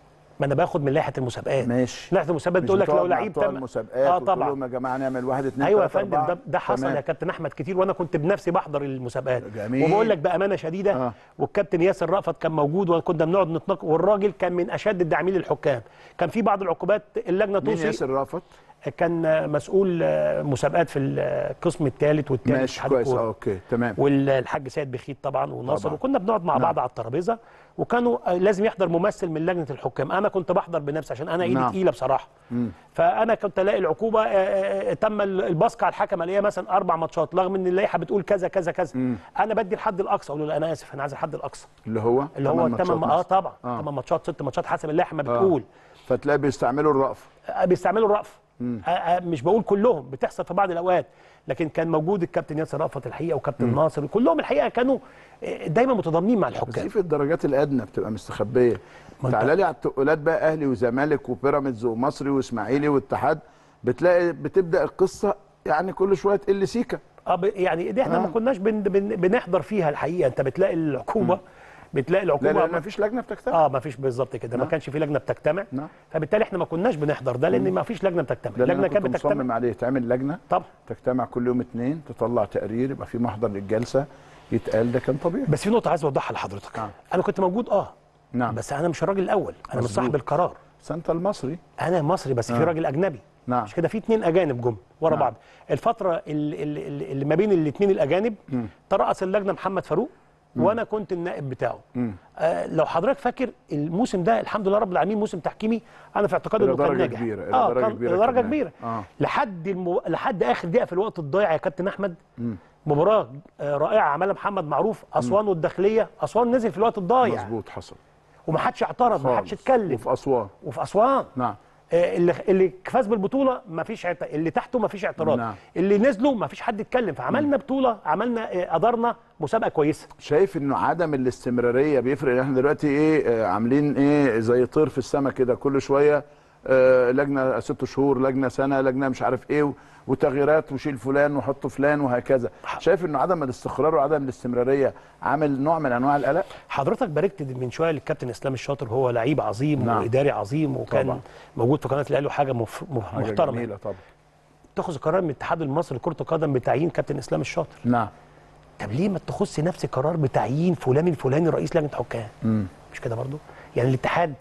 [SPEAKER 2] ما انا باخد من لائحه المسابقات
[SPEAKER 1] ماشي
[SPEAKER 2] لائحه المسابقات
[SPEAKER 1] مش
[SPEAKER 2] تقول لك لو
[SPEAKER 1] بتقعد مع
[SPEAKER 2] لعيب
[SPEAKER 1] بتوع
[SPEAKER 2] تم
[SPEAKER 1] المسابقات
[SPEAKER 2] اه
[SPEAKER 1] وتقول
[SPEAKER 2] طبعا
[SPEAKER 1] لهم يا جماعه نعمل واحد اثنين
[SPEAKER 2] ايوه يا
[SPEAKER 1] ثلاثة،
[SPEAKER 2] فندم
[SPEAKER 1] أربعة.
[SPEAKER 2] ده, ده حصل
[SPEAKER 1] تمام.
[SPEAKER 2] يا كابتن احمد كتير وانا كنت بنفسي بحضر المسابقات
[SPEAKER 1] جميل.
[SPEAKER 2] وبقول لك بامانه شديده
[SPEAKER 1] آه.
[SPEAKER 2] والكابتن ياسر رأفت كان موجود وكنا بنقعد نتناقش والراجل كان من اشد الداعمين للحكام كان في بعض العقوبات اللجنه
[SPEAKER 1] مين
[SPEAKER 2] توصي
[SPEAKER 1] ياسر رافت
[SPEAKER 2] كان مسؤول آه، مسابقات في القسم الثالث والثالث
[SPEAKER 1] ماشي كويس اه اوكي تمام
[SPEAKER 2] والحاج سيد بخيت طبعا وناصر
[SPEAKER 1] طبعا.
[SPEAKER 2] وكنا بنقعد مع
[SPEAKER 1] نعم.
[SPEAKER 2] بعض على الترابيزه وكانوا آه، لازم يحضر ممثل من لجنه الحكام انا كنت بحضر بنفسي عشان انا ايدي
[SPEAKER 1] نعم.
[SPEAKER 2] تقيله بصراحه فانا كنت الاقي العقوبه آه، آه، آه، تم البصق على الحكم الاقيها مثلا اربع ماتشات رغم ان اللائحه بتقول كذا كذا كذا انا بدي الحد الاقصى اقول له لا انا اسف انا عايز الحد الاقصى
[SPEAKER 1] اللي هو
[SPEAKER 2] اللي هو
[SPEAKER 1] تمن
[SPEAKER 2] الثمان
[SPEAKER 1] ماتشات
[SPEAKER 2] اه
[SPEAKER 1] مثلا.
[SPEAKER 2] طبعا
[SPEAKER 1] آه.
[SPEAKER 2] ثمان ماتشات ست ماتشات حسب اللائحه ما بتقول
[SPEAKER 1] فتلاقي بيستعملوا الرأف
[SPEAKER 2] آه، بيستعملوا الرأف آه، آه، مش بقول كلهم بتحصل في بعض الاوقات لكن كان موجود الكابتن ياسر رأفت الحقيقه وكابتن ناصر كلهم الحقيقه كانوا آه، دايما متضامنين مع
[SPEAKER 1] بس
[SPEAKER 2] الحكام
[SPEAKER 1] دي في الدرجات الادنى بتبقى مستخبيه
[SPEAKER 2] ما أنت-
[SPEAKER 1] تعالى لي على التقولات بقى اهلي وزمالك وبيراميدز ومصري واسماعيلي واتحاد بتلاقي بتبدا القصه يعني كل شويه تقل سيكه
[SPEAKER 2] اه ب- يعني دي احنا
[SPEAKER 1] آه.
[SPEAKER 2] ما كناش بن بن بنحضر فيها الحقيقه انت بتلاقي العقوبه بتلاقي
[SPEAKER 1] لا
[SPEAKER 2] العقوبه
[SPEAKER 1] لا ما فيش لجنه بتجتمع
[SPEAKER 2] اه ما فيش بالظبط كده ما
[SPEAKER 1] نعم.
[SPEAKER 2] كانش في لجنه بتجتمع
[SPEAKER 1] نعم.
[SPEAKER 2] فبالتالي احنا ما كناش بنحضر ده لان ما فيش لجنه بتجتمع
[SPEAKER 1] ده اللي
[SPEAKER 2] اللجنه
[SPEAKER 1] انا
[SPEAKER 2] كانت
[SPEAKER 1] كنت
[SPEAKER 2] بتجتمع
[SPEAKER 1] مصمم عليه تعمل لجنه
[SPEAKER 2] طبعا
[SPEAKER 1] تجتمع كل يوم اثنين تطلع تقرير يبقى في محضر للجلسه يتقال ده كان طبيعي
[SPEAKER 2] بس في نقطه عايز اوضحها لحضرتك
[SPEAKER 1] نعم.
[SPEAKER 2] انا كنت موجود اه
[SPEAKER 1] نعم
[SPEAKER 2] بس انا مش الراجل الاول انا مش
[SPEAKER 1] مظبوط.
[SPEAKER 2] صاحب القرار
[SPEAKER 1] بس انت المصري
[SPEAKER 2] انا مصري بس في
[SPEAKER 1] آه.
[SPEAKER 2] راجل اجنبي
[SPEAKER 1] نعم
[SPEAKER 2] مش كده في اتنين اجانب جم ورا
[SPEAKER 1] نعم.
[SPEAKER 2] بعض الفتره اللي, اللي, اللي ما بين الاثنين الاجانب ترأس اللجنه محمد فاروق وانا كنت النائب بتاعه
[SPEAKER 1] مم.
[SPEAKER 2] آه لو حضرتك فاكر الموسم ده الحمد لله رب العالمين موسم تحكيمي انا في اعتقادي
[SPEAKER 1] إلى
[SPEAKER 2] انه كان
[SPEAKER 1] درجة
[SPEAKER 2] ناجح
[SPEAKER 1] كبيرة، إلى
[SPEAKER 2] اه
[SPEAKER 1] درجة
[SPEAKER 2] كان
[SPEAKER 1] كبيرة
[SPEAKER 2] إلى درجه
[SPEAKER 1] كمان.
[SPEAKER 2] كبيره
[SPEAKER 1] آه.
[SPEAKER 2] لحد المو... لحد اخر دقيقه في الوقت الضايع يا كابتن احمد مباراه آه رائعه عملها محمد معروف اسوان والداخليه اسوان نزل في الوقت الضايع
[SPEAKER 1] مظبوط حصل
[SPEAKER 2] ومحدش اعترض محدش
[SPEAKER 1] خالص.
[SPEAKER 2] اتكلم
[SPEAKER 1] وفي اسوان
[SPEAKER 2] وفي اسوان
[SPEAKER 1] نعم
[SPEAKER 2] آه، اللي اللي فاز بالبطوله ما فيش عت... اللي تحته ما فيش اعتراض
[SPEAKER 1] نعم.
[SPEAKER 2] اللي نزلوا ما فيش حد اتكلم فعملنا بطوله عملنا آه، ادارنا مسابقه كويسه
[SPEAKER 1] شايف انه عدم الاستمراريه بيفرق احنا دلوقتي ايه آه، عاملين ايه زي طير في السماء كده كل شويه آه، لجنه ست شهور لجنه سنه لجنه مش عارف ايه و- وتغييرات وشيل فلان وحط فلان وهكذا شايف انه عدم الاستقرار وعدم الاستمراريه عامل نوع من انواع القلق
[SPEAKER 2] حضرتك باركت من شويه للكابتن اسلام الشاطر هو لعيب عظيم
[SPEAKER 1] نعم.
[SPEAKER 2] واداري عظيم وكان
[SPEAKER 1] طبعا.
[SPEAKER 2] موجود في قناه الاهلي وحاجه مف... مف...
[SPEAKER 1] حاجه
[SPEAKER 2] محترمه
[SPEAKER 1] جميله طبعا
[SPEAKER 2] تاخذ قرار من الاتحاد المصري لكره القدم بتعيين كابتن اسلام الشاطر
[SPEAKER 1] نعم
[SPEAKER 2] طب ليه ما تاخذش نفس قرار بتعيين فلان الفلاني رئيس لجنه حكام
[SPEAKER 1] مم.
[SPEAKER 2] مش كده برضو يعني الاتحاد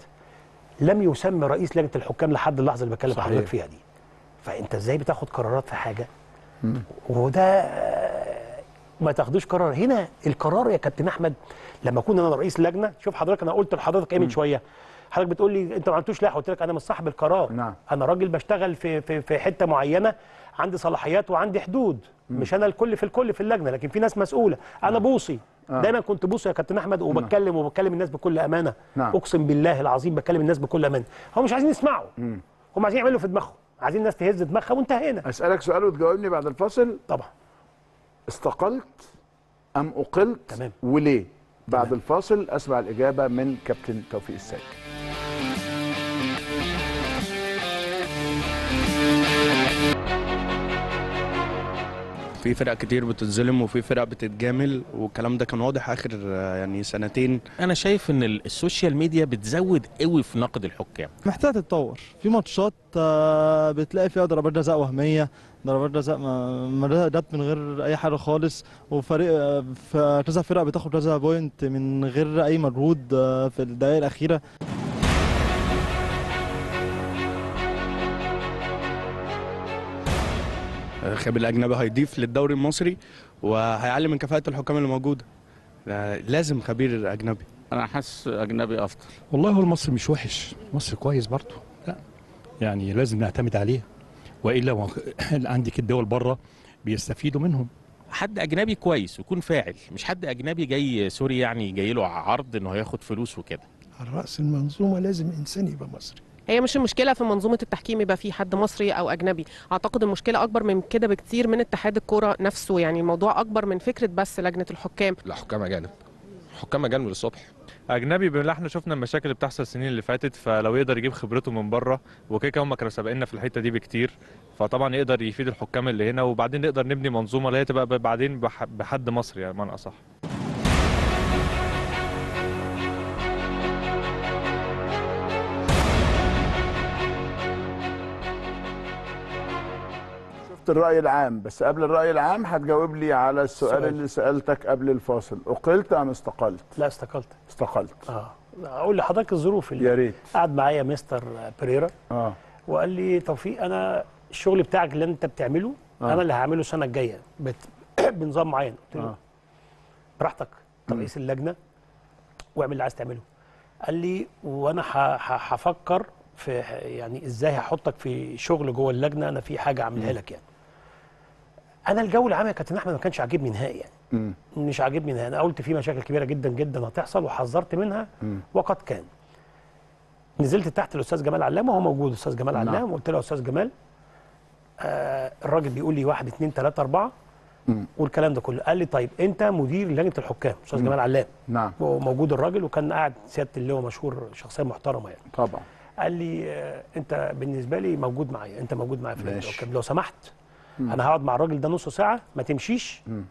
[SPEAKER 2] لم يسمى رئيس لجنه الحكام لحد اللحظه اللي بكلم
[SPEAKER 1] صحيح.
[SPEAKER 2] حضرتك فيها دي فانت ازاي بتاخد قرارات في حاجه وده آه، ما تاخدوش قرار هنا القرار يا كابتن احمد لما اكون انا رئيس لجنه شوف حضرتك انا قلت لحضرتك ايه من شويه حضرتك بتقول لي انت ما عملتوش لائحه قلت لك انا مش صاحب القرار
[SPEAKER 1] نعم.
[SPEAKER 2] انا راجل بشتغل في في في حته معينه عندي صلاحيات وعندي حدود مش انا الكل في الكل في اللجنه لكن في ناس مسؤوله انا بوصي
[SPEAKER 1] آه.
[SPEAKER 2] دايما كنت بوصي يا كابتن احمد وبتكلم وبتكلم الناس بكل امانه
[SPEAKER 1] نعم.
[SPEAKER 2] اقسم بالله العظيم بتكلم الناس بكل امانه هم مش عايزين يسمعوا هم عايزين يعملوا في دماغهم عايزين الناس تهز دماغها وانتهينا
[SPEAKER 1] اسالك سؤال وتجاوبني بعد الفاصل
[SPEAKER 2] طبعا
[SPEAKER 1] استقلت ام اقلت
[SPEAKER 2] تمام.
[SPEAKER 1] وليه بعد الفاصل اسمع الاجابه من كابتن توفيق السيد
[SPEAKER 3] في فرق كتير بتتظلم وفي فرق بتتجامل والكلام ده كان واضح اخر آه، يعني سنتين
[SPEAKER 4] انا شايف ان ال- السوشيال ميديا بتزود قوي في نقد الحكام
[SPEAKER 5] محتاجة تتطور في ماتشات آه، بتلاقي فيها ضربات جزاء وهمية ضربات جزاء ما ما جت من غير اي حاجة خالص وفريق آه، ف- كذا فرقة بتاخد كذا بوينت من غير اي مجهود آه، في الدقائق الأخيرة
[SPEAKER 3] آه، خاب الاجنبي هيضيف للدوري المصري وهيعلي من كفاءه الحكام اللي موجوده آه، لازم خبير اجنبي
[SPEAKER 6] انا حاسس اجنبي افضل
[SPEAKER 7] والله هو المصري مش وحش مصر كويس برضه لا يعني لازم نعتمد عليه والا ما- عندك الدول بره بيستفيدوا منهم
[SPEAKER 4] حد اجنبي كويس ويكون فاعل مش حد اجنبي جاي سوري يعني جاي له عرض انه هياخد فلوس وكده
[SPEAKER 8] على رأس المنظومة لازم إنسان يبقى مصري
[SPEAKER 9] هي مش المشكله في منظومه التحكيم يبقى في حد مصري او اجنبي اعتقد المشكله اكبر من كده بكتير من اتحاد الكوره نفسه يعني الموضوع اكبر من فكره بس لجنه الحكام
[SPEAKER 10] لا حكام اجانب حكام اجانب للصبح
[SPEAKER 11] اجنبي بالله احنا شفنا المشاكل اللي بتحصل السنين اللي فاتت فلو يقدر يجيب خبرته من بره وكده كده هم كانوا سابقيننا في الحته دي بكتير فطبعا يقدر يفيد الحكام اللي هنا وبعدين نقدر نبني منظومه اللي هي تبقى بعدين بح- بحد مصري يعني بمعنى اصح
[SPEAKER 1] نقطه الراي العام بس قبل الراي العام هتجاوب لي على السؤال
[SPEAKER 2] سؤال.
[SPEAKER 1] اللي سالتك قبل الفاصل اقلت ام استقلت
[SPEAKER 2] لا استقلت
[SPEAKER 1] استقلت
[SPEAKER 2] اه اقول لحضرتك الظروف اللي
[SPEAKER 1] يا ريت
[SPEAKER 2] قعد معايا مستر بيريرا
[SPEAKER 1] اه
[SPEAKER 2] وقال لي توفيق انا الشغل بتاعك اللي انت بتعمله
[SPEAKER 1] آه.
[SPEAKER 2] انا اللي هعمله السنه الجايه بت... بنظام معين قلت له
[SPEAKER 1] آه.
[SPEAKER 2] براحتك انت رئيس اللجنه واعمل اللي عايز تعمله قال لي وانا ه- ه- هفكر في يعني ازاي هحطك في شغل جوه اللجنه انا في حاجه اعملها لك يعني انا الجو العام يا كابتن احمد ما كانش عاجبني نهائي يعني
[SPEAKER 1] مم.
[SPEAKER 2] مش عاجبني نهائي انا قلت في مشاكل كبيره جدا جدا هتحصل وحذرت منها
[SPEAKER 1] مم.
[SPEAKER 2] وقد كان نزلت تحت الاستاذ جمال علام وهو موجود الاستاذ جمال
[SPEAKER 1] نعم.
[SPEAKER 2] علام وقلت له يا استاذ جمال آه الراجل بيقول لي واحد اثنين ثلاثه اربعه
[SPEAKER 1] مم.
[SPEAKER 2] والكلام ده كله قال لي طيب انت مدير لجنه الحكام استاذ
[SPEAKER 1] مم.
[SPEAKER 2] جمال علام
[SPEAKER 1] نعم
[SPEAKER 2] وموجود الراجل وكان قاعد سياده اللواء مشهور شخصيه محترمه يعني
[SPEAKER 1] طبعا
[SPEAKER 2] قال لي آه انت بالنسبه لي موجود معايا انت موجود معايا في لجنه
[SPEAKER 1] ماشي.
[SPEAKER 2] الحكام لو سمحت
[SPEAKER 1] مم.
[SPEAKER 2] انا هقعد مع الراجل ده نص ساعه ما تمشيش
[SPEAKER 1] مم.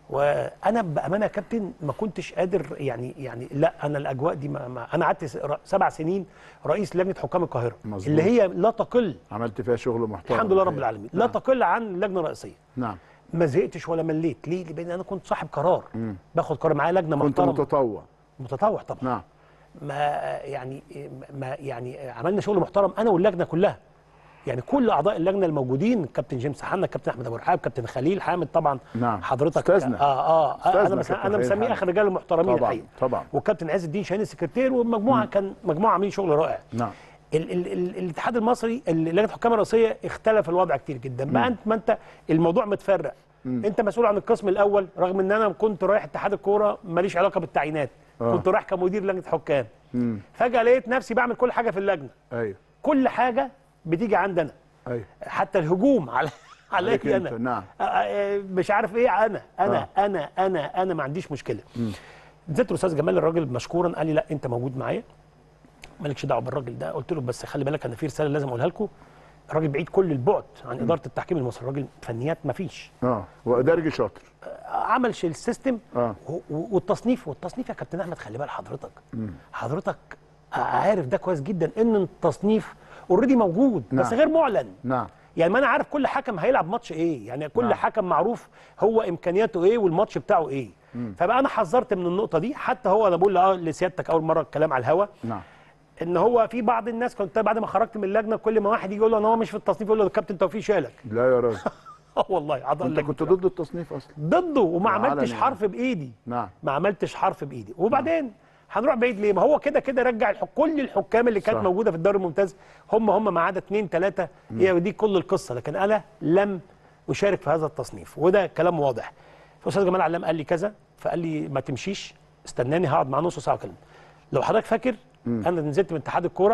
[SPEAKER 2] وانا بامانه يا كابتن ما كنتش قادر يعني يعني لا انا الاجواء دي ما ما انا قعدت س- ر- سبع سنين رئيس لجنه حكام القاهره
[SPEAKER 1] مظبوط.
[SPEAKER 2] اللي هي لا تقل
[SPEAKER 1] عملت فيها شغل محترم
[SPEAKER 2] الحمد لله رب العالمين لا
[SPEAKER 1] نعم.
[SPEAKER 2] تقل عن اللجنه الرئيسيه
[SPEAKER 1] نعم
[SPEAKER 2] ما زهقتش ولا مليت ليه لان انا كنت صاحب قرار
[SPEAKER 1] مم.
[SPEAKER 2] باخد قرار معايا لجنه
[SPEAKER 1] كنت
[SPEAKER 2] محترمه
[SPEAKER 1] متطوع
[SPEAKER 2] متطوع طبعا
[SPEAKER 1] نعم
[SPEAKER 2] ما يعني ما يعني عملنا شغل محترم انا واللجنه كلها يعني كل اعضاء اللجنه الموجودين كابتن جيمس حنا كابتن احمد ابو رحاب كابتن خليل حامد طبعا
[SPEAKER 1] نعم
[SPEAKER 2] حضرتك
[SPEAKER 1] أستاذنا.
[SPEAKER 2] اه اه
[SPEAKER 1] أستاذنا
[SPEAKER 2] انا مسا
[SPEAKER 1] كابتن
[SPEAKER 2] انا
[SPEAKER 1] خليل
[SPEAKER 2] مسميه
[SPEAKER 1] حامد.
[SPEAKER 2] اخر رجال المحترمين
[SPEAKER 1] طبعا
[SPEAKER 2] الحقيقه
[SPEAKER 1] طبعا
[SPEAKER 2] والكابتن عز الدين شاهين السكرتير ومجموعه كان مجموعه عاملين شغل رائع
[SPEAKER 1] نعم
[SPEAKER 2] ال ال ال الاتحاد المصري ال- لجنه الحكام الرئيسيه اختلف الوضع كتير جدا بقى انت ما انت الموضوع متفرق
[SPEAKER 1] مم.
[SPEAKER 2] انت مسؤول عن القسم الاول رغم ان انا كنت رايح اتحاد الكوره ماليش علاقه بالتعيينات
[SPEAKER 1] آه.
[SPEAKER 2] كنت رايح كمدير لجنه حكام
[SPEAKER 1] مم.
[SPEAKER 2] فجاه لقيت نفسي بعمل كل حاجه في اللجنه
[SPEAKER 1] ايوه
[SPEAKER 2] كل حاجه بتيجي عندنا
[SPEAKER 1] ايوه
[SPEAKER 2] حتى الهجوم على
[SPEAKER 1] عليك
[SPEAKER 2] علي
[SPEAKER 1] أنت،
[SPEAKER 2] انا
[SPEAKER 1] نعم.
[SPEAKER 2] آه، آه، مش عارف ايه انا انا
[SPEAKER 1] آه.
[SPEAKER 2] انا انا انا ما عنديش مشكله نزلت الاستاذ جمال الراجل مشكورا قال لي لا انت موجود معايا مالكش دعوه بالراجل ده قلت له بس خلي بالك انا في رساله لازم اقولها لكم الراجل بعيد كل البعد عن اداره التحكيم المصري الراجل فنيات ما فيش
[SPEAKER 1] اه وادارجي شاطر
[SPEAKER 2] عمل شيل السيستم
[SPEAKER 1] اه
[SPEAKER 2] و- و- والتصنيف والتصنيف يا كابتن احمد خلي بال حضرتك
[SPEAKER 1] مم.
[SPEAKER 2] حضرتك عارف ده كويس جدا ان التصنيف اوريدي موجود بس
[SPEAKER 1] نعم.
[SPEAKER 2] غير معلن
[SPEAKER 1] نعم
[SPEAKER 2] يعني ما انا عارف كل حكم هيلعب ماتش ايه يعني كل
[SPEAKER 1] نعم.
[SPEAKER 2] حكم معروف هو امكانياته ايه والماتش بتاعه ايه
[SPEAKER 1] مم.
[SPEAKER 2] فبقى انا حذرت من النقطه دي حتى هو انا بقول اه لسيادتك اول مره الكلام على الهوا
[SPEAKER 1] نعم
[SPEAKER 2] ان هو في بعض الناس كنت بعد ما خرجت من اللجنه كل ما واحد يجي يقول له انا هو مش في التصنيف يقول له الكابتن توفيق شالك
[SPEAKER 1] لا يا راجل
[SPEAKER 2] اه والله اعضاء
[SPEAKER 1] انت
[SPEAKER 2] اللجنه
[SPEAKER 1] كنت ضد التصنيف اصلا
[SPEAKER 2] ضده وما
[SPEAKER 1] علني
[SPEAKER 2] عملتش
[SPEAKER 1] يعني.
[SPEAKER 2] حرف بايدي
[SPEAKER 1] نعم
[SPEAKER 2] ما عملتش حرف بايدي وبعدين هنروح بعيد ليه ما هو كده كده رجع الحك... كل الحكام اللي كانت
[SPEAKER 1] صح.
[SPEAKER 2] موجوده في الدوري الممتاز هم هم ما عدا اثنين ثلاثه هي دي كل القصه لكن انا لم اشارك في هذا التصنيف وده كلام واضح فاستاذ جمال علام قال لي كذا فقال لي ما تمشيش استناني هقعد معاه نص ساعه اكلم لو حضرتك فاكر انا نزلت من اتحاد الكوره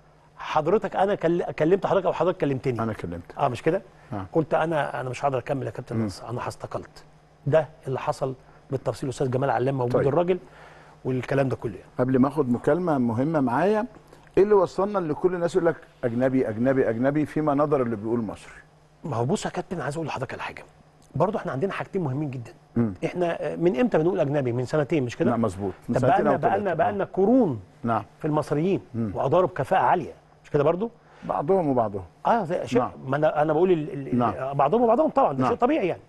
[SPEAKER 2] حضرتك انا كل... كلمت حضرتك او حضرتك كلمتني
[SPEAKER 1] انا كلمت
[SPEAKER 2] اه مش كده
[SPEAKER 1] آه.
[SPEAKER 2] قلت انا انا مش هقدر اكمل يا كابتن نصر انا هستقلت ده اللي حصل بالتفصيل الاستاذ جمال علام موجود
[SPEAKER 1] طيب.
[SPEAKER 2] الراجل والكلام ده كله يعني.
[SPEAKER 1] قبل ما اخد مكالمه مهمه معايا ايه اللي وصلنا ان كل الناس يقول لك اجنبي اجنبي اجنبي فيما نظر اللي بيقول مصري
[SPEAKER 2] ما هو بص يا كابتن عايز اقول لحضرتك على حاجه برضه احنا عندنا حاجتين مهمين جدا
[SPEAKER 1] مم.
[SPEAKER 2] احنا من امتى بنقول اجنبي من سنتين مش كده
[SPEAKER 1] نعم مظبوط من
[SPEAKER 2] طب
[SPEAKER 1] سنتين
[SPEAKER 2] بقالنا
[SPEAKER 1] أو ثلاثة.
[SPEAKER 2] بقالنا بقالنا قرون
[SPEAKER 1] نعم
[SPEAKER 2] في المصريين واداروا بكفاءه عاليه مش كده برضه
[SPEAKER 1] بعضهم وبعضهم
[SPEAKER 2] اه زي شيء
[SPEAKER 1] نعم.
[SPEAKER 2] ما انا انا بقول ال... ال...
[SPEAKER 1] نعم.
[SPEAKER 2] بعضهم وبعضهم طبعا ده
[SPEAKER 1] نعم.
[SPEAKER 2] شيء طبيعي يعني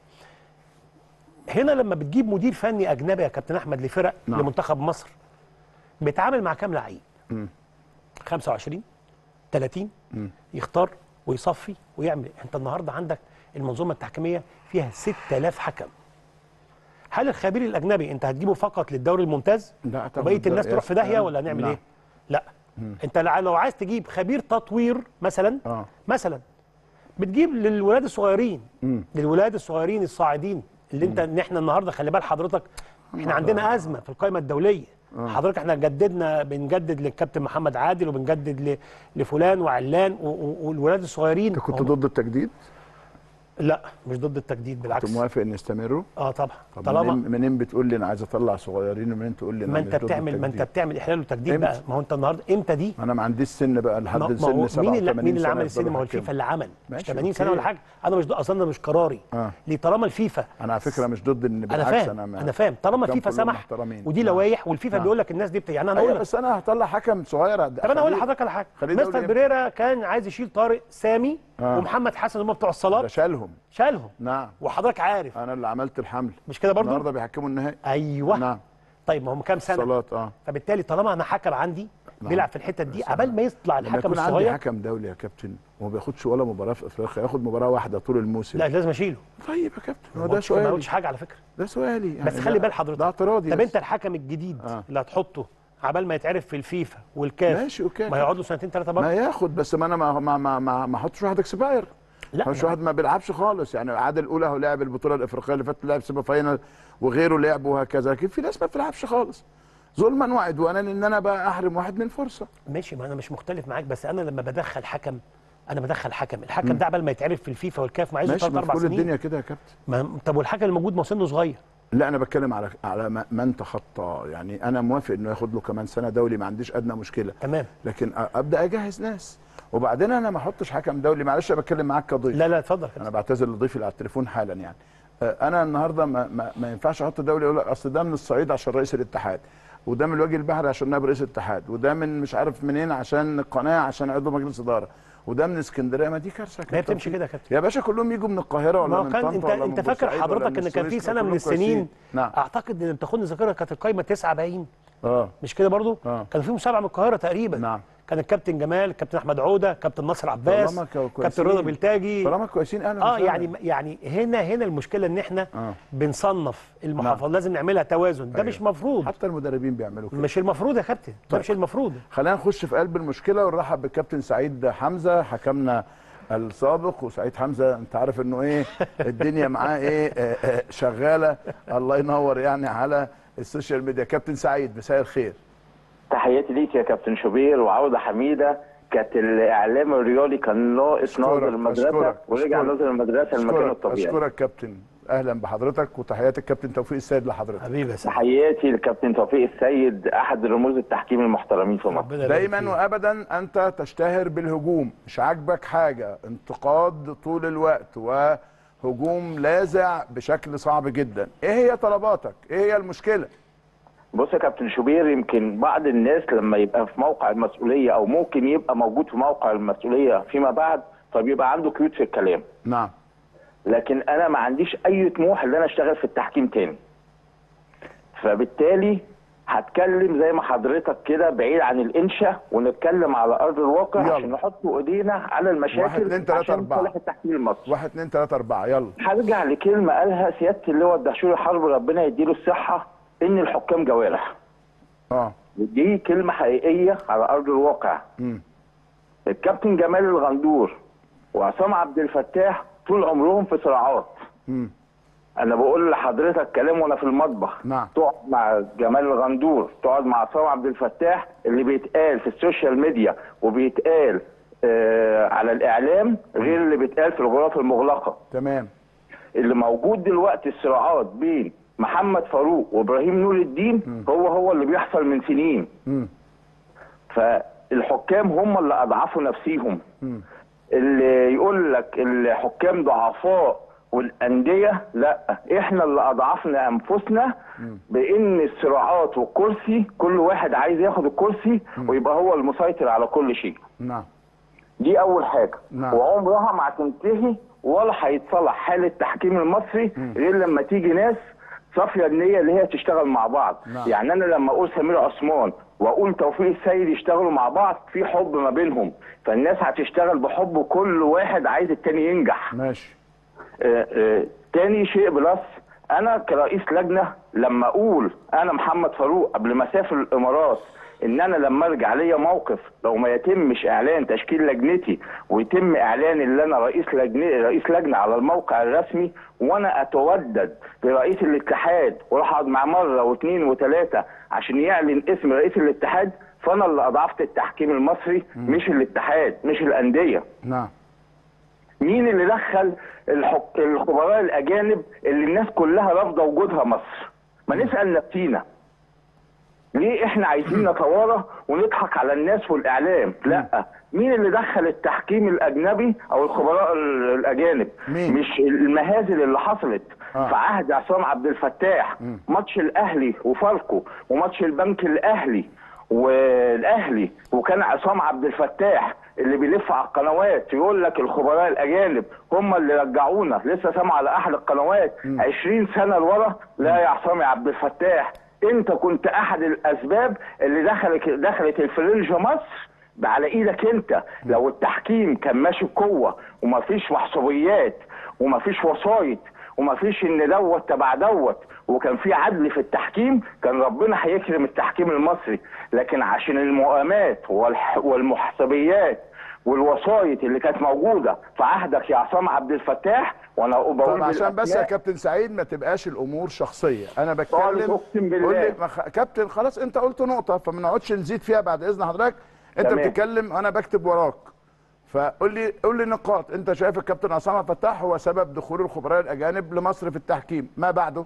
[SPEAKER 2] هنا لما بتجيب مدير فني اجنبي يا كابتن احمد لفرق
[SPEAKER 1] نعم.
[SPEAKER 2] لمنتخب مصر بيتعامل مع كام لعيب
[SPEAKER 1] مم.
[SPEAKER 2] 25 30
[SPEAKER 1] مم.
[SPEAKER 2] يختار ويصفي ويعمل انت النهارده عندك المنظومه التحكيميه فيها 6000 حكم هل الخبير الاجنبي انت هتجيبه فقط للدوري الممتاز
[SPEAKER 1] لا طبعا
[SPEAKER 2] وبقيه الناس
[SPEAKER 1] يا
[SPEAKER 2] تروح في داهيه
[SPEAKER 1] سلام.
[SPEAKER 2] ولا هنعمل
[SPEAKER 1] نعم.
[SPEAKER 2] ايه لا انت لع- لو عايز تجيب خبير تطوير مثلا
[SPEAKER 1] اه
[SPEAKER 2] مثلا بتجيب للولاد الصغيرين
[SPEAKER 1] مم.
[SPEAKER 2] للولاد الصغيرين الصاعدين اللي انت ان احنا النهارده خلي بال حضرتك احنا عندنا ازمه في القائمه الدوليه حضرتك احنا جددنا بنجدد للكابتن محمد عادل وبنجدد ل- لفلان وعلان و- و- والولاد الصغيرين
[SPEAKER 1] انت كنت
[SPEAKER 2] هم-
[SPEAKER 1] ضد التجديد
[SPEAKER 2] لا مش ضد التجديد
[SPEAKER 1] كنت
[SPEAKER 2] بالعكس
[SPEAKER 1] موافق ان يستمروا
[SPEAKER 2] اه طبعا
[SPEAKER 1] طب
[SPEAKER 2] طالما
[SPEAKER 1] منين, منين بتقول لي انا عايز اطلع صغيرين ومنين تقول لي انا
[SPEAKER 2] ما
[SPEAKER 1] مش
[SPEAKER 2] انت
[SPEAKER 1] ضد
[SPEAKER 2] بتعمل ما انت
[SPEAKER 1] التجديد؟
[SPEAKER 2] بتعمل احلال وتجديد
[SPEAKER 1] امتى؟
[SPEAKER 2] بقى ما هو انت النهارده امتى دي
[SPEAKER 1] انا ما عنديش سن بقى
[SPEAKER 2] ما
[SPEAKER 1] لحد
[SPEAKER 2] ما
[SPEAKER 1] سن
[SPEAKER 2] هو
[SPEAKER 1] 87
[SPEAKER 2] مين اللي مين اللي
[SPEAKER 1] سنة
[SPEAKER 2] عمل السن
[SPEAKER 1] أفضل
[SPEAKER 2] ما هو
[SPEAKER 1] أحكم.
[SPEAKER 2] الفيفا اللي عمل مش
[SPEAKER 1] ماشي،
[SPEAKER 2] 80 سنه
[SPEAKER 1] أوكي.
[SPEAKER 2] ولا حاجه انا مش اصلا ده مش قراري
[SPEAKER 1] اه
[SPEAKER 2] ليه طالما الفيفا
[SPEAKER 1] انا على فكره مش ضد ان
[SPEAKER 2] انا
[SPEAKER 1] بالعكس
[SPEAKER 2] فاهم
[SPEAKER 1] ما-
[SPEAKER 2] انا فاهم طالما
[SPEAKER 1] الحكام
[SPEAKER 2] الفيفا
[SPEAKER 1] كلهم
[SPEAKER 2] سمح
[SPEAKER 1] محترمين.
[SPEAKER 2] ودي
[SPEAKER 1] نعم.
[SPEAKER 2] لوائح والفيفا
[SPEAKER 1] نعم.
[SPEAKER 2] بيقول لك الناس دي بت... يعني انا
[SPEAKER 1] ايوه
[SPEAKER 2] اقول لك
[SPEAKER 1] بس انا هطلع حكم صغير
[SPEAKER 2] طب انا اقول لحضرتك على حاجه
[SPEAKER 1] خليه
[SPEAKER 2] مستر
[SPEAKER 1] دولي
[SPEAKER 2] بريرا كان عايز يشيل طارق سامي
[SPEAKER 1] آه.
[SPEAKER 2] ومحمد حسن هم بتوع الصالات
[SPEAKER 1] ده شالهم
[SPEAKER 2] شالهم
[SPEAKER 1] نعم
[SPEAKER 2] وحضرتك عارف
[SPEAKER 1] انا اللي عملت الحمل
[SPEAKER 2] مش كده برضو
[SPEAKER 1] النهارده بيحكموا النهائي
[SPEAKER 2] ايوه
[SPEAKER 1] نعم
[SPEAKER 2] طيب ما هم كام سنه
[SPEAKER 1] صالات اه
[SPEAKER 2] فبالتالي طالما انا حكم عندي
[SPEAKER 1] نعم.
[SPEAKER 2] بيلعب في الحته دي قبل ما يطلع
[SPEAKER 1] لما
[SPEAKER 2] الحكم
[SPEAKER 1] يكون عندي
[SPEAKER 2] الصغير
[SPEAKER 1] حكم دولي يا كابتن وما بياخدش ولا مباراه في افريقيا ياخد مباراه واحده طول الموسم
[SPEAKER 2] لا لازم اشيله
[SPEAKER 1] طيب يا كابتن هو
[SPEAKER 2] ما
[SPEAKER 1] ده
[SPEAKER 2] قلتش- ما
[SPEAKER 1] سؤالي
[SPEAKER 2] قلتش حاجه على فكره
[SPEAKER 1] ده سؤالي يعني
[SPEAKER 2] بس خلي
[SPEAKER 1] ده-
[SPEAKER 2] بال حضرتك
[SPEAKER 1] ده اعتراضي
[SPEAKER 2] طب
[SPEAKER 1] بس.
[SPEAKER 2] انت الحكم الجديد
[SPEAKER 1] آه.
[SPEAKER 2] اللي هتحطه عبال ما يتعرف في الفيفا والكاف
[SPEAKER 1] ماشي اوكي
[SPEAKER 2] ما هيقعد له سنتين ثلاثه برضه
[SPEAKER 1] ما ياخد بس ما انا ما ما ما ما, ما احطش واحد اكسباير
[SPEAKER 2] لا
[SPEAKER 1] مش واحد ما بيلعبش خالص يعني عادل الاولى هو لعب البطوله الافريقيه اللي فاتت لعب سيمي فاينل وغيره لعب وهكذا لكن في ناس ما بتلعبش خالص ظلما وعدوانا ان انا بقى احرم واحد من فرصه
[SPEAKER 2] ماشي ما انا مش مختلف معاك بس انا لما بدخل حكم انا بدخل حكم الحكم ده عبال ما يتعرف في الفيفا والكاف ما عايزه
[SPEAKER 1] ماشي
[SPEAKER 2] ثلاث
[SPEAKER 1] ما في
[SPEAKER 2] اربع
[SPEAKER 1] كل
[SPEAKER 2] سنين
[SPEAKER 1] الدنيا كده يا كابتن
[SPEAKER 2] ما طب والحكم الموجود ما هو سنه صغير
[SPEAKER 1] لا انا بتكلم على على ما- من تخطى يعني انا موافق انه ياخد له كمان سنه دولي ما عنديش ادنى مشكله
[SPEAKER 2] تمام
[SPEAKER 1] لكن أ- ابدا اجهز ناس وبعدين انا ما احطش حكم دولي معلش انا بتكلم معاك كضيف
[SPEAKER 2] لا لا اتفضل
[SPEAKER 1] انا بعتذر لضيفي اللي على التليفون حالا يعني آه، انا النهارده ما, ما, ما ينفعش احط دولي يقول لك اصل ده من الصعيد عشان رئيس الاتحاد وده من الوجه البحري عشان نائب رئيس الاتحاد وده من مش عارف منين عشان القناه عشان عضو مجلس اداره وده من اسكندريه ما دي كارثه
[SPEAKER 2] ما هي بتمشي كده يا كابتن
[SPEAKER 1] يا باشا كلهم يجوا من القاهره
[SPEAKER 2] ما
[SPEAKER 1] ولا
[SPEAKER 2] هو
[SPEAKER 1] من
[SPEAKER 2] كان
[SPEAKER 1] طنطا
[SPEAKER 2] انت
[SPEAKER 1] ولا من
[SPEAKER 2] انت فاكر
[SPEAKER 1] بورسعيد ولا
[SPEAKER 2] حضرتك
[SPEAKER 1] من
[SPEAKER 2] ان كان في
[SPEAKER 1] السويس،
[SPEAKER 2] سنه من
[SPEAKER 1] كلهم كويسين.
[SPEAKER 2] السنين
[SPEAKER 1] نعم
[SPEAKER 2] اعتقد ان بتاخدني ذاكره كانت القايمه تسعه باين
[SPEAKER 1] اه
[SPEAKER 2] مش كده برضو
[SPEAKER 1] آه.
[SPEAKER 2] كان في مسابقه من القاهره تقريبا
[SPEAKER 1] نعم
[SPEAKER 2] كان الكابتن جمال كابتن احمد عوده كابتن ناصر عباس
[SPEAKER 1] طالما كو-
[SPEAKER 2] كابتن
[SPEAKER 1] كويسين.
[SPEAKER 2] رضا بلتاجي
[SPEAKER 1] طالما كويسين اهلا
[SPEAKER 2] اه
[SPEAKER 1] وسهلا.
[SPEAKER 2] يعني يعني هنا هنا المشكله ان احنا
[SPEAKER 1] آه.
[SPEAKER 2] بنصنف المحافظات لازم نعملها توازن ده
[SPEAKER 1] أيوة.
[SPEAKER 2] مش مفروض
[SPEAKER 1] حتى المدربين بيعملوا كده
[SPEAKER 2] مش المفروض يا كابتن ده
[SPEAKER 1] طيب.
[SPEAKER 2] مش المفروض
[SPEAKER 1] خلينا نخش في قلب المشكله ونرحب بالكابتن سعيد حمزه حكمنا السابق وسعيد حمزه انت عارف انه ايه الدنيا معاه ايه آه، آه، شغاله الله ينور يعني على السوشيال ميديا كابتن سعيد مساء الخير
[SPEAKER 12] تحياتي ليك يا كابتن شوبير وعوده حميده كانت الاعلام الرياضي كان ناقص ناظر المدرسه
[SPEAKER 1] أشكرك،
[SPEAKER 12] ورجع
[SPEAKER 1] أشكرك.
[SPEAKER 12] ناظر المدرسه لمكانه
[SPEAKER 1] اشكرك
[SPEAKER 12] الطبيعي
[SPEAKER 1] اشكرك كابتن اهلا بحضرتك وتحياتي الكابتن توفيق السيد لحضرتك
[SPEAKER 2] حبيبي يا سعيد
[SPEAKER 12] تحياتي للكابتن توفيق السيد احد رموز التحكيم المحترمين في مصر
[SPEAKER 2] ربنا يبارك
[SPEAKER 1] دايما
[SPEAKER 2] فيك.
[SPEAKER 1] وابدا انت تشتهر بالهجوم مش عاجبك حاجه انتقاد طول الوقت وهجوم لاذع بشكل صعب جدا ايه هي طلباتك ايه هي المشكله
[SPEAKER 12] بص يا كابتن شوبير يمكن بعض الناس لما يبقى في موقع المسؤوليه او ممكن يبقى موجود في موقع المسؤوليه فيما بعد فبيبقى عنده قيود في الكلام
[SPEAKER 1] نعم
[SPEAKER 12] لكن انا ما عنديش اي طموح ان انا اشتغل في التحكيم تاني فبالتالي هتكلم زي ما حضرتك كده بعيد عن الانشا ونتكلم على ارض الواقع
[SPEAKER 1] يلا.
[SPEAKER 12] عشان نحط ايدينا على المشاكل
[SPEAKER 1] واحد، اتنين، تلاتة،
[SPEAKER 12] عشان
[SPEAKER 1] أربعة.
[SPEAKER 12] صالح التحكيم المصري
[SPEAKER 1] واحد اتنين تلاته اربعه يلا
[SPEAKER 12] هرجع لكلمه قالها سياده اللواء الدهشوري حرب ربنا يديله الصحه ان الحكام جوارح
[SPEAKER 1] اه
[SPEAKER 12] ودي كلمه حقيقيه على ارض الواقع
[SPEAKER 1] امم
[SPEAKER 12] الكابتن جمال الغندور وعصام عبد الفتاح طول عمرهم في صراعات
[SPEAKER 1] امم
[SPEAKER 12] انا بقول لحضرتك كلام وانا في المطبخ
[SPEAKER 1] نعم.
[SPEAKER 12] تقعد مع جمال الغندور تقعد مع عصام عبد الفتاح اللي بيتقال في السوشيال ميديا وبيتقال آه على الاعلام غير اللي بيتقال في الغرف المغلقه
[SPEAKER 1] تمام
[SPEAKER 12] اللي موجود دلوقتي الصراعات بين محمد فاروق وابراهيم نور الدين هو هو اللي بيحصل من سنين
[SPEAKER 1] امم
[SPEAKER 12] فالحكام هم اللي اضعفوا نفسيهم
[SPEAKER 1] مم.
[SPEAKER 12] اللي يقول لك الحكام ضعفاء والانديه لا احنا اللي اضعفنا انفسنا بان الصراعات والكرسي كل واحد عايز ياخد الكرسي ويبقى هو المسيطر على كل شيء
[SPEAKER 1] نعم
[SPEAKER 12] دي اول حاجه
[SPEAKER 1] نعم.
[SPEAKER 12] وعمرها ما هتنتهي ولا هيتصلح حال التحكيم المصري غير لما تيجي ناس صافيه النيه اللي هي تشتغل مع بعض
[SPEAKER 1] نعم.
[SPEAKER 12] يعني انا لما اقول سمير عثمان واقول توفيق السيد يشتغلوا مع بعض في حب ما بينهم فالناس هتشتغل بحب وكل واحد عايز التاني ينجح
[SPEAKER 1] ماشي
[SPEAKER 12] آه، آه، تاني شيء بلس انا كرئيس لجنه لما اقول انا محمد فاروق قبل ما اسافر الامارات ان انا لما ارجع ليا موقف لو ما يتمش اعلان تشكيل لجنتي ويتم اعلان ان انا رئيس لجنه رئيس لجنه على الموقع الرسمي وانا اتودد لرئيس الاتحاد واروح اقعد معاه مره واثنين وثلاثه عشان يعلن اسم رئيس الاتحاد فانا اللي اضعفت التحكيم المصري مش الاتحاد مش الانديه
[SPEAKER 1] نعم
[SPEAKER 12] مين اللي دخل الحك... الخبراء الاجانب اللي الناس كلها رافضه وجودها مصر ما نسال نفسينا ليه احنا عايزين نتوارى ونضحك على الناس والاعلام لا مين اللي دخل التحكيم الاجنبي او الخبراء ال- الاجانب
[SPEAKER 1] مين؟
[SPEAKER 12] مش المهازل اللي حصلت
[SPEAKER 1] آه.
[SPEAKER 12] في عهد عصام عبد الفتاح ماتش الاهلي وفاركو وماتش البنك الاهلي والاهلي وكان عصام عبد الفتاح اللي بيلف على القنوات يقول لك الخبراء الاجانب هم اللي رجعونا لسه سامع على احد القنوات 20 سنه لورا لا يا عصام يا عبد الفتاح انت كنت احد الاسباب اللي دخلت دخلت الفرنج مصر على ايدك انت لو التحكيم كان ماشي بقوه ومفيش محسوبيات ومفيش وسايط ومفيش ان دوت تبع دوت وكان في عدل في التحكيم كان ربنا هيكرم التحكيم المصري لكن عشان المقامات والح- والمحسوبيات والوسايط اللي كانت موجوده في عهدك يا عصام عبد الفتاح وانا بقول
[SPEAKER 1] طب عشان بس يا
[SPEAKER 12] بالأسماء،
[SPEAKER 1] كابتن سعيد ما تبقاش الامور شخصيه انا
[SPEAKER 12] خالص
[SPEAKER 1] بتكلم
[SPEAKER 12] أقسم بالله.
[SPEAKER 1] قول لي ما خ... كابتن خلاص انت قلت نقطه فما نقعدش نزيد فيها بعد اذن حضرتك انت
[SPEAKER 12] تمام.
[SPEAKER 1] بتتكلم انا بكتب وراك فقول لي قول لي نقاط انت شايف الكابتن عصام عبد الفتاح هو سبب دخول الخبراء الاجانب لمصر في التحكيم ما بعده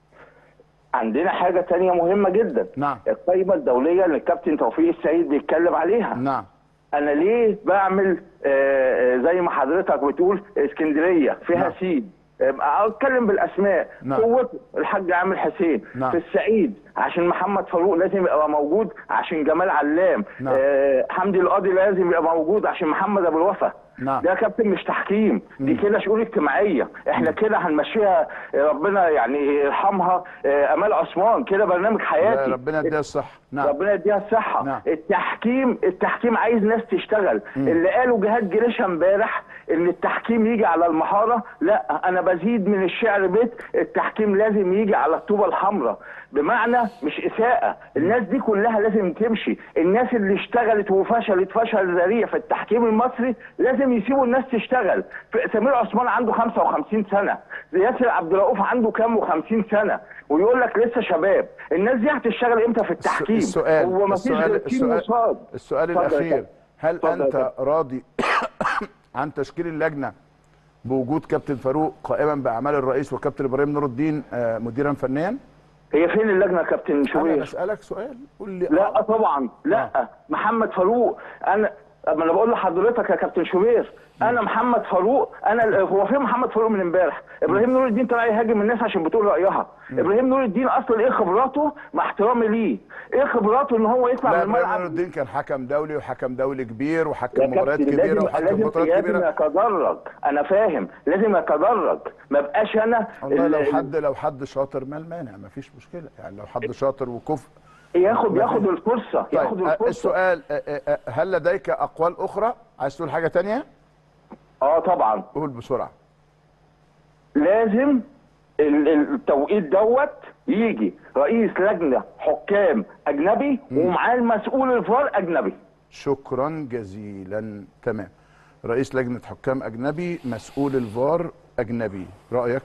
[SPEAKER 12] عندنا حاجه تانية مهمه جدا
[SPEAKER 1] نعم
[SPEAKER 12] القائمه الدوليه اللي الكابتن توفيق السيد بيتكلم عليها
[SPEAKER 1] نعم
[SPEAKER 12] انا ليه بعمل آه، آه، زي ما حضرتك بتقول اسكندريه فيها
[SPEAKER 1] نعم.
[SPEAKER 12] سيد آه، اتكلم بالاسماء
[SPEAKER 1] نعم.
[SPEAKER 12] قوته الحاج عامر حسين
[SPEAKER 1] نعم.
[SPEAKER 12] في الصعيد عشان محمد فاروق لازم يبقى موجود عشان جمال علام
[SPEAKER 1] نعم.
[SPEAKER 12] آه حمدي القاضي لازم يبقى موجود عشان محمد ابو الوفا
[SPEAKER 1] نعم.
[SPEAKER 12] ده يا كابتن مش تحكيم دي كده شؤون اجتماعيه احنا كده هنمشيها آه، ربنا يعني يرحمها آه، امال عثمان كده برنامج حياتي
[SPEAKER 1] لا، ربنا يديها الصحه نعم
[SPEAKER 12] ربنا يديها الصحة
[SPEAKER 1] نعم.
[SPEAKER 12] التحكيم التحكيم عايز ناس تشتغل اللي قالوا جهاد جريشة امبارح ان التحكيم يجي على المحارة لا انا بزيد من الشعر بيت التحكيم لازم يجي على الطوبة الحمراء بمعنى مش اساءة الناس دي كلها لازم تمشي الناس اللي اشتغلت وفشلت فشل ذريع في التحكيم المصري لازم يسيبوا الناس تشتغل ف- سمير عثمان عنده 55 سنة ياسر عبد الرؤوف عنده كام و50 سنة ويقول لك لسه شباب الناس دي هتشتغل امتى في التحكيم
[SPEAKER 1] السؤال
[SPEAKER 12] هو مفيش غير
[SPEAKER 1] السؤال
[SPEAKER 12] تيم
[SPEAKER 1] السؤال,
[SPEAKER 12] وصاد
[SPEAKER 1] السؤال
[SPEAKER 12] اتفضل يا
[SPEAKER 1] الاخير
[SPEAKER 12] كابتن.
[SPEAKER 1] هل
[SPEAKER 12] اتفضل يا
[SPEAKER 1] انت
[SPEAKER 12] كابتن.
[SPEAKER 1] راضي عن تشكيل اللجنه بوجود كابتن فاروق قائما باعمال الرئيس وكابتن ابراهيم نور الدين آه، مديرا فنيا
[SPEAKER 12] هي فين اللجنه يا كابتن
[SPEAKER 1] انا
[SPEAKER 12] شوبير
[SPEAKER 1] بسالك سؤال قول لي
[SPEAKER 12] لا طبعا لا محمد فاروق انا اما انا بقول لحضرتك يا كابتن شوبير انا محمد فاروق انا هو فين محمد فاروق من امبارح ابراهيم نور الدين طلع يهاجم الناس عشان بتقول رايها ابراهيم نور الدين اصلا ايه خبراته مع احترامي ليه ايه خبراته ان هو يطلع
[SPEAKER 1] لا
[SPEAKER 12] من
[SPEAKER 1] ابراهيم نور
[SPEAKER 12] الملعب
[SPEAKER 1] الدين كان حكم دولي وحكم دولي كبير وحكم
[SPEAKER 12] يا
[SPEAKER 1] مباريات
[SPEAKER 12] كابتن
[SPEAKER 1] كبيره
[SPEAKER 12] لازم
[SPEAKER 1] وحكم
[SPEAKER 12] لازم
[SPEAKER 1] بطولات
[SPEAKER 12] لازم
[SPEAKER 1] كبيره
[SPEAKER 12] يتدرج انا فاهم لازم يتدرج ما بقاش انا
[SPEAKER 1] والله لو
[SPEAKER 12] ال-
[SPEAKER 1] حد لو حد شاطر ما المانع ما فيش مشكله يعني لو حد شاطر وكفء
[SPEAKER 12] ياخد
[SPEAKER 1] ما
[SPEAKER 12] ياخد
[SPEAKER 1] في-
[SPEAKER 12] الفرصه ياخد
[SPEAKER 1] طيب آه،
[SPEAKER 12] الفرصه
[SPEAKER 1] السؤال آه، آه، آه، هل لديك اقوال اخرى عايز تقول حاجه تانية
[SPEAKER 12] اه طبعا
[SPEAKER 1] قول بسرعه
[SPEAKER 12] لازم ال- ال- التوقيت دوت يجي رئيس لجنه حكام اجنبي ومعاه المسؤول الفار اجنبي
[SPEAKER 1] شكرا جزيلا تمام رئيس لجنه حكام اجنبي مسؤول الفار اجنبي رايك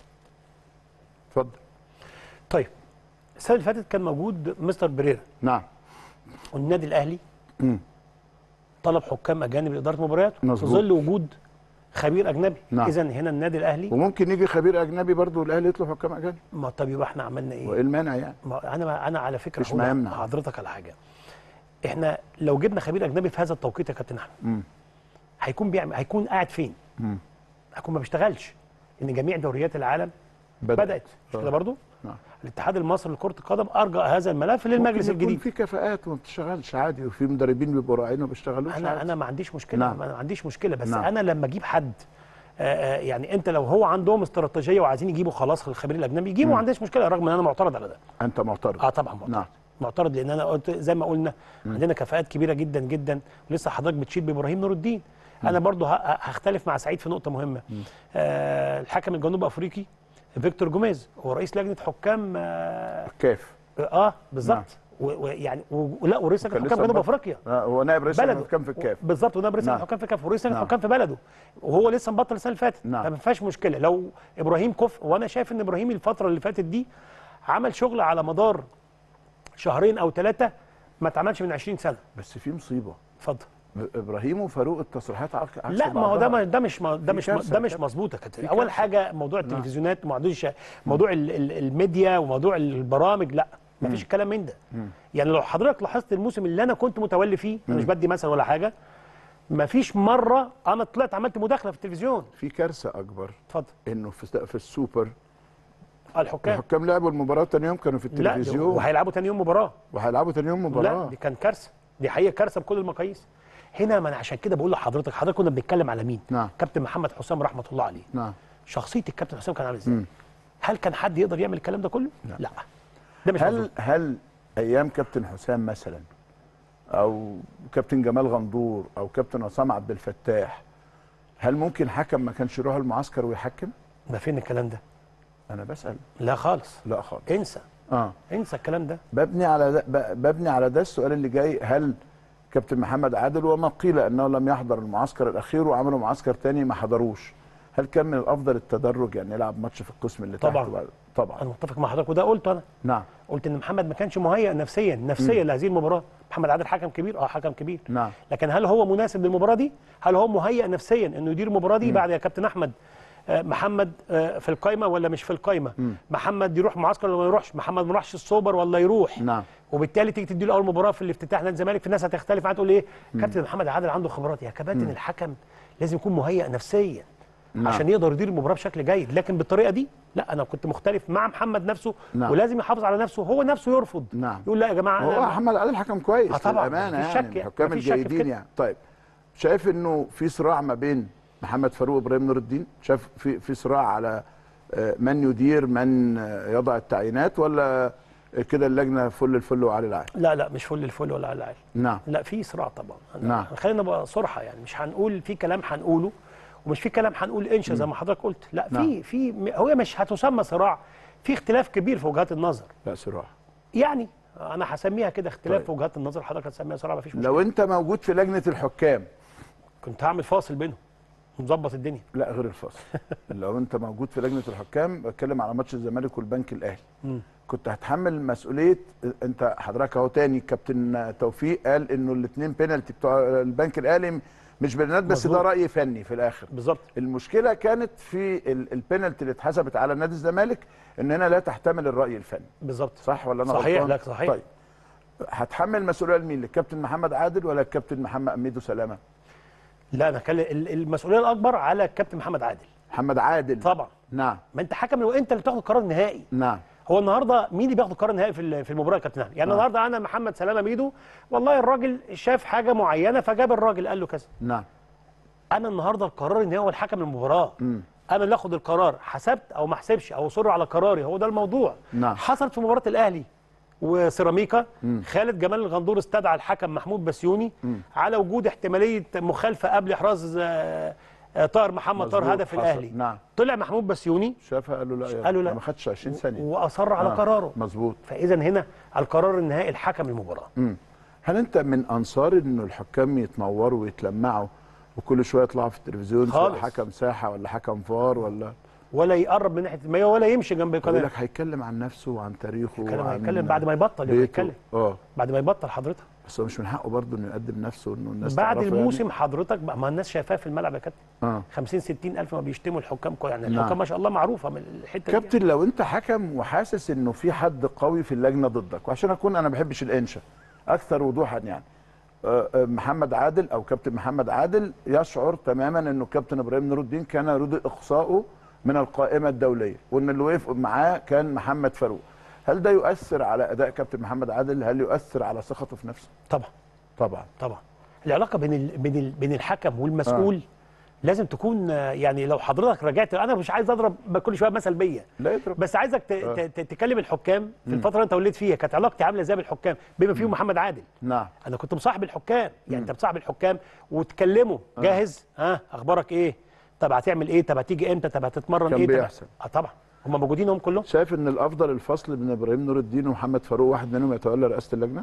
[SPEAKER 1] اتفضل
[SPEAKER 2] طيب السنه اللي فاتت كان موجود مستر بريرا
[SPEAKER 1] نعم
[SPEAKER 2] والنادي الاهلي
[SPEAKER 1] مم.
[SPEAKER 2] طلب حكام اجانب لاداره مباريات في
[SPEAKER 1] مظبوط.
[SPEAKER 2] ظل وجود خبير اجنبي
[SPEAKER 1] نعم.
[SPEAKER 2] اذا هنا النادي الاهلي
[SPEAKER 1] وممكن يجي خبير اجنبي برضه الاهلي يطلب حكام اجانب
[SPEAKER 2] ما طب يبقى احنا عملنا ايه؟
[SPEAKER 1] وايه المانع يعني
[SPEAKER 2] ما انا انا على فكره
[SPEAKER 1] مفيش
[SPEAKER 2] هقول
[SPEAKER 1] ما يمنع.
[SPEAKER 2] حضرتك على حاجه احنا لو جبنا خبير اجنبي في هذا التوقيت يا كابتن احمد
[SPEAKER 1] مم.
[SPEAKER 2] هيكون بيعمل هيكون قاعد فين؟
[SPEAKER 1] مم.
[SPEAKER 2] هيكون ما بيشتغلش لان جميع دوريات العالم
[SPEAKER 1] بدأت.
[SPEAKER 2] بدات مش
[SPEAKER 1] آه.
[SPEAKER 2] كده برضو؟
[SPEAKER 1] نعم.
[SPEAKER 2] الاتحاد المصري لكره القدم ارجع هذا الملف للمجلس
[SPEAKER 1] ممكن يكون
[SPEAKER 2] الجديد
[SPEAKER 1] في كفاءات وما بتشتغلش عادي وفي مدربين بيبقوا راعيين وما بيشتغلوش
[SPEAKER 2] انا
[SPEAKER 1] عادي.
[SPEAKER 2] انا ما عنديش مشكله
[SPEAKER 1] نعم.
[SPEAKER 2] ما عنديش مشكله بس
[SPEAKER 1] نعم.
[SPEAKER 2] انا لما اجيب حد آه، آه، يعني انت لو هو عندهم استراتيجيه وعايزين يجيبوا خلاص الخبير الاجنبي يجيبوا
[SPEAKER 1] مم.
[SPEAKER 2] ما عنديش مشكله رغم ان انا معترض على ده
[SPEAKER 1] انت معترض
[SPEAKER 2] اه طبعا معترض
[SPEAKER 1] نعم
[SPEAKER 2] معترض لان انا قلت زي ما قلنا عندنا كفاءات كبيره جدا جدا ولسه حضرتك بتشيد بابراهيم نور الدين انا برضو ه- ه- هختلف مع سعيد في نقطه مهمه آه الحكم الجنوب افريقي فيكتور جوميز هو رئيس لجنه حكام اه,
[SPEAKER 1] كيف
[SPEAKER 2] آه بالظبط و- ويعني و- ولا ورئيس لجنه
[SPEAKER 1] كان
[SPEAKER 2] حكام
[SPEAKER 1] لسه
[SPEAKER 2] جنوب
[SPEAKER 1] بط-
[SPEAKER 2] افريقيا
[SPEAKER 1] آه، هو نائب رئيس
[SPEAKER 2] بلده.
[SPEAKER 1] لجنة الحكام في الكاف
[SPEAKER 2] بالظبط ونائب رئيس
[SPEAKER 1] نعم.
[SPEAKER 2] لجنه الحكام في كاف ورئيس لجنه
[SPEAKER 1] نعم.
[SPEAKER 2] الحكام في بلده وهو لسه مبطل السنه اللي فاتت
[SPEAKER 1] نعم.
[SPEAKER 2] فما فيهاش مشكله لو ابراهيم كفء وانا شايف ان ابراهيم الفتره اللي فاتت دي عمل شغل على مدار شهرين او ثلاثه ما اتعملش من 20 سنه
[SPEAKER 1] بس في مصيبه
[SPEAKER 2] اتفضل
[SPEAKER 1] ابراهيم وفاروق التصريحات عكس عكس
[SPEAKER 2] لا ما هو ده
[SPEAKER 1] بعضها.
[SPEAKER 2] ما- ده مش ده
[SPEAKER 1] في
[SPEAKER 2] مش
[SPEAKER 1] كارثة
[SPEAKER 2] ده
[SPEAKER 1] يا
[SPEAKER 2] مش
[SPEAKER 1] كابتن.
[SPEAKER 2] مظبوط يا كابتن
[SPEAKER 1] في
[SPEAKER 2] اول
[SPEAKER 1] كارثة.
[SPEAKER 2] حاجه موضوع التلفزيونات موضوع الش- موضوع ال- ال- الميديا وموضوع البرامج لا ما فيش الكلام من ده يعني لو حضرتك لاحظت الموسم اللي انا كنت متولي فيه انا مش بدي مثل ولا حاجه ما فيش مره انا طلعت عملت مداخله في التلفزيون
[SPEAKER 1] في كارثه اكبر
[SPEAKER 2] اتفضل
[SPEAKER 1] انه في في السوبر
[SPEAKER 2] الحكام
[SPEAKER 1] الحكام لعبوا المباراه تاني يوم كانوا في
[SPEAKER 2] لا دي-
[SPEAKER 1] التلفزيون
[SPEAKER 2] وهيلعبوا تاني يوم مباراه
[SPEAKER 1] وهيلعبوا تاني يوم مباراه
[SPEAKER 2] لا دي كان كارثه دي حقيقه كارثه بكل المقاييس هنا ما انا عشان كده بقول لحضرتك حضرتك كنا بنتكلم على مين
[SPEAKER 1] نعم
[SPEAKER 2] كابتن محمد حسام رحمه الله عليه
[SPEAKER 1] نعم
[SPEAKER 2] شخصيه الكابتن حسام كان عامل ازاي
[SPEAKER 1] مم.
[SPEAKER 2] هل كان حد يقدر يعمل الكلام ده كله لا, لا. ده مش مظبوط.
[SPEAKER 1] هل هل ايام كابتن حسام مثلا او كابتن جمال غندور او كابتن عصام عبد الفتاح هل ممكن حكم ما كانش يروح المعسكر ويحكم
[SPEAKER 2] ده فين الكلام ده
[SPEAKER 1] انا بسال
[SPEAKER 2] لا خالص
[SPEAKER 1] لا خالص
[SPEAKER 2] انسى
[SPEAKER 1] اه
[SPEAKER 2] انسى الكلام ده
[SPEAKER 1] ببني على ده ب- ببني على ده السؤال اللي جاي هل كابتن محمد عادل وما قيل انه لم يحضر المعسكر الاخير وعملوا معسكر تاني ما حضروش هل كان من الافضل التدرج يعني يلعب ماتش في القسم اللي
[SPEAKER 2] طبعاً.
[SPEAKER 1] تحته بعد طبعا
[SPEAKER 2] انا متفق مع حضرتك وده قلته انا
[SPEAKER 1] نعم
[SPEAKER 2] قلت ان محمد ما كانش مهيئ نفسيا نفسيا
[SPEAKER 1] مم.
[SPEAKER 2] لهذه المباراه محمد عادل حكم كبير اه حكم كبير
[SPEAKER 1] نعم
[SPEAKER 2] لكن هل هو مناسب للمباراه دي هل هو مهيئ نفسيا انه يدير المباراه دي
[SPEAKER 1] مم.
[SPEAKER 2] بعد يا كابتن احمد آه، محمد آه، في القايمه ولا مش في القايمه
[SPEAKER 1] مم.
[SPEAKER 2] محمد يروح معسكر ولا ما يروحش محمد ما راحش السوبر ولا يروح
[SPEAKER 1] نعم
[SPEAKER 2] وبالتالي تيجي تدي له اول مباراه في الافتتاح نادي الزمالك في الناس هتختلف معاه تقول ايه
[SPEAKER 1] مم.
[SPEAKER 2] كابتن محمد عادل عنده خبرات يا كباتن
[SPEAKER 1] مم.
[SPEAKER 2] الحكم لازم يكون مهيئ نفسيا
[SPEAKER 1] نعم.
[SPEAKER 2] عشان يقدر يدير المباراه بشكل جيد لكن بالطريقه دي لا انا كنت مختلف مع محمد نفسه
[SPEAKER 1] نعم.
[SPEAKER 2] ولازم يحافظ على نفسه هو نفسه يرفض
[SPEAKER 1] نعم
[SPEAKER 2] يقول لا يا جماعه
[SPEAKER 1] هو
[SPEAKER 2] أنا-
[SPEAKER 1] محمد عادل حكم كويس
[SPEAKER 2] آه طبعاً،
[SPEAKER 1] للامانه
[SPEAKER 2] مفيش
[SPEAKER 1] يعني
[SPEAKER 2] شك
[SPEAKER 1] من
[SPEAKER 2] يعني،
[SPEAKER 1] الحكام
[SPEAKER 2] مفيش شك في
[SPEAKER 1] الجيدين
[SPEAKER 2] كده.
[SPEAKER 1] يعني طيب شايف انه في صراع ما بين محمد فاروق وابراهيم نور الدين شايف في في صراع على آه، من يدير من آه، يضع التعيينات ولا كده اللجنه فل الفل وعلي العال
[SPEAKER 2] لا لا مش فل الفل ولا على العال
[SPEAKER 1] نعم
[SPEAKER 2] لا في صراع طبعا أنا-
[SPEAKER 1] نعم.
[SPEAKER 2] خلينا نبقى صراحه يعني مش هنقول في كلام هنقوله ومش في كلام هنقول انشا زي ما حضرتك قلت لا في
[SPEAKER 1] نعم.
[SPEAKER 2] في م- هو مش هتسمى صراع في اختلاف كبير في وجهات النظر
[SPEAKER 1] لا صراع
[SPEAKER 2] يعني انا هسميها كده اختلاف
[SPEAKER 1] طيب.
[SPEAKER 2] في وجهات النظر حضرتك هتسميها صراع مفيش مشكله
[SPEAKER 1] لو انت موجود في لجنه الحكام
[SPEAKER 2] كنت هعمل فاصل بينهم ونظبط الدنيا
[SPEAKER 1] لا غير الفاصل لو انت موجود في لجنه الحكام بتكلم على ماتش الزمالك والبنك الاهلي
[SPEAKER 2] مم.
[SPEAKER 1] كنت هتحمل مسؤوليه انت حضرتك اهو تاني كابتن توفيق قال انه الاثنين بينالتي بتوع البنك الاهلي مش بينات بس
[SPEAKER 2] مظبوط.
[SPEAKER 1] ده راي فني في الاخر
[SPEAKER 2] بالظبط
[SPEAKER 1] المشكله كانت في ال- البينالتي اللي اتحسبت على نادي الزمالك ان هنا لا تحتمل الراي الفني
[SPEAKER 2] بالظبط
[SPEAKER 1] صح ولا انا
[SPEAKER 2] صحيح،
[SPEAKER 1] غلطان؟
[SPEAKER 2] لا، صحيح.
[SPEAKER 1] طيب هتحمل مسؤوليه لمين للكابتن محمد عادل ولا الكابتن محمد اميدو سلامه
[SPEAKER 2] لا انا كان ال- المسؤوليه الاكبر على الكابتن محمد عادل
[SPEAKER 1] محمد عادل
[SPEAKER 2] طبعا
[SPEAKER 1] نعم
[SPEAKER 2] ما انت حكم وانت اللي بتاخد القرار النهائي
[SPEAKER 1] نعم
[SPEAKER 2] هو النهارده مين اللي بياخد القرار النهائي في ال- في المباراه يا كابتن احمد يعني
[SPEAKER 1] آه.
[SPEAKER 2] النهارده انا محمد سلامه ميدو والله الراجل شاف حاجه معينه فجاب الراجل قال له كذا
[SPEAKER 1] نعم
[SPEAKER 2] انا النهارده القرار النهائي هو الحكم المباراه
[SPEAKER 1] مم.
[SPEAKER 2] انا اللي اخد القرار حسبت او ما حسبش او اصر على قراري هو ده الموضوع
[SPEAKER 1] نعم.
[SPEAKER 2] حصلت في مباراه الاهلي وسيراميكا
[SPEAKER 1] مم.
[SPEAKER 2] خالد جمال الغندور استدعى الحكم محمود بسيوني
[SPEAKER 1] مم. على
[SPEAKER 2] على وجود احتماليه مخالفه قبل احراز آه، آه، طاهر محمد طاهر
[SPEAKER 1] مظبوط،
[SPEAKER 2] هدف
[SPEAKER 1] حصل.
[SPEAKER 2] الاهلي
[SPEAKER 1] نعم
[SPEAKER 2] طلع محمود بسيوني
[SPEAKER 1] شافها قال له لا يا-
[SPEAKER 2] قال له لا.
[SPEAKER 1] ما خدش 20 ثانيه
[SPEAKER 2] واصر على
[SPEAKER 1] آه.
[SPEAKER 2] قراره
[SPEAKER 1] مظبوط
[SPEAKER 2] فاذا هنا القرار النهائي الحكم المباراه
[SPEAKER 1] مم. هل انت من انصار انه الحكام يتنوروا ويتلمعوا وكل شويه يطلعوا في التلفزيون سواء
[SPEAKER 2] خالص.
[SPEAKER 1] حكم ساحه ولا حكم فار ولا
[SPEAKER 2] ولا يقرب من ناحيه المية ولا يمشي جنب
[SPEAKER 1] يقول
[SPEAKER 2] القناه
[SPEAKER 1] لك هيتكلم عن نفسه وعن تاريخه
[SPEAKER 2] يتكلم
[SPEAKER 1] وعن
[SPEAKER 2] هيتكلم بعد ما يبطل يبقى
[SPEAKER 1] بيته.
[SPEAKER 2] يتكلم
[SPEAKER 1] اه
[SPEAKER 2] بعد ما يبطل حضرتك
[SPEAKER 1] بس هو مش من حقه برضه انه يقدم نفسه انه الناس
[SPEAKER 2] بعد
[SPEAKER 1] تعرفه
[SPEAKER 2] الموسم حضرتك بقى ما الناس شايفاه في الملعب يا كابتن
[SPEAKER 1] يعني. اه
[SPEAKER 2] 50 60 الف ما بيشتموا الحكام كويس يعني
[SPEAKER 1] نعم.
[SPEAKER 2] الحكام ما شاء الله معروفه من الحته دي
[SPEAKER 1] كابتن لو انت حكم وحاسس انه في حد قوي في اللجنه ضدك وعشان اكون انا ما بحبش الانشا اكثر وضوحا يعني آه، آه، محمد عادل او كابتن محمد عادل يشعر تماما انه كابتن ابراهيم نور الدين كان يريد اقصائه من القائمه الدوليه وان اللي وقف معاه كان محمد فاروق هل ده يؤثر على اداء كابتن محمد عادل هل يؤثر على ثقته في نفسه
[SPEAKER 2] طبعا
[SPEAKER 1] طبعا
[SPEAKER 2] طبعا العلاقه بين ال... بين ال... بين الحكم والمسؤول آه. لازم تكون آه، يعني لو حضرتك رجعت انا مش عايز اضرب كل شويه مثل بيا
[SPEAKER 1] لا يضرب
[SPEAKER 2] بس عايزك ت...
[SPEAKER 1] آه.
[SPEAKER 2] ت... ت- تكلم الحكام في
[SPEAKER 1] مم.
[SPEAKER 2] الفتره اللي انت وليت فيها كانت علاقتي عامله ازاي بالحكام بما فيهم محمد عادل
[SPEAKER 1] نعم
[SPEAKER 2] انا كنت مصاحب الحكام يعني انت مصاحب الحكام وتكلمه جاهز ها اخبارك ايه طب هتعمل ايه طب هتيجي امتى طب هتتمرن
[SPEAKER 1] كان
[SPEAKER 2] ايه طب-
[SPEAKER 1] بيحصل.
[SPEAKER 2] اه طبعا هم موجودين هم كلهم
[SPEAKER 1] شايف ان الافضل الفصل بين ابراهيم نور الدين ومحمد فاروق واحد منهم يتولى رئاسه اللجنه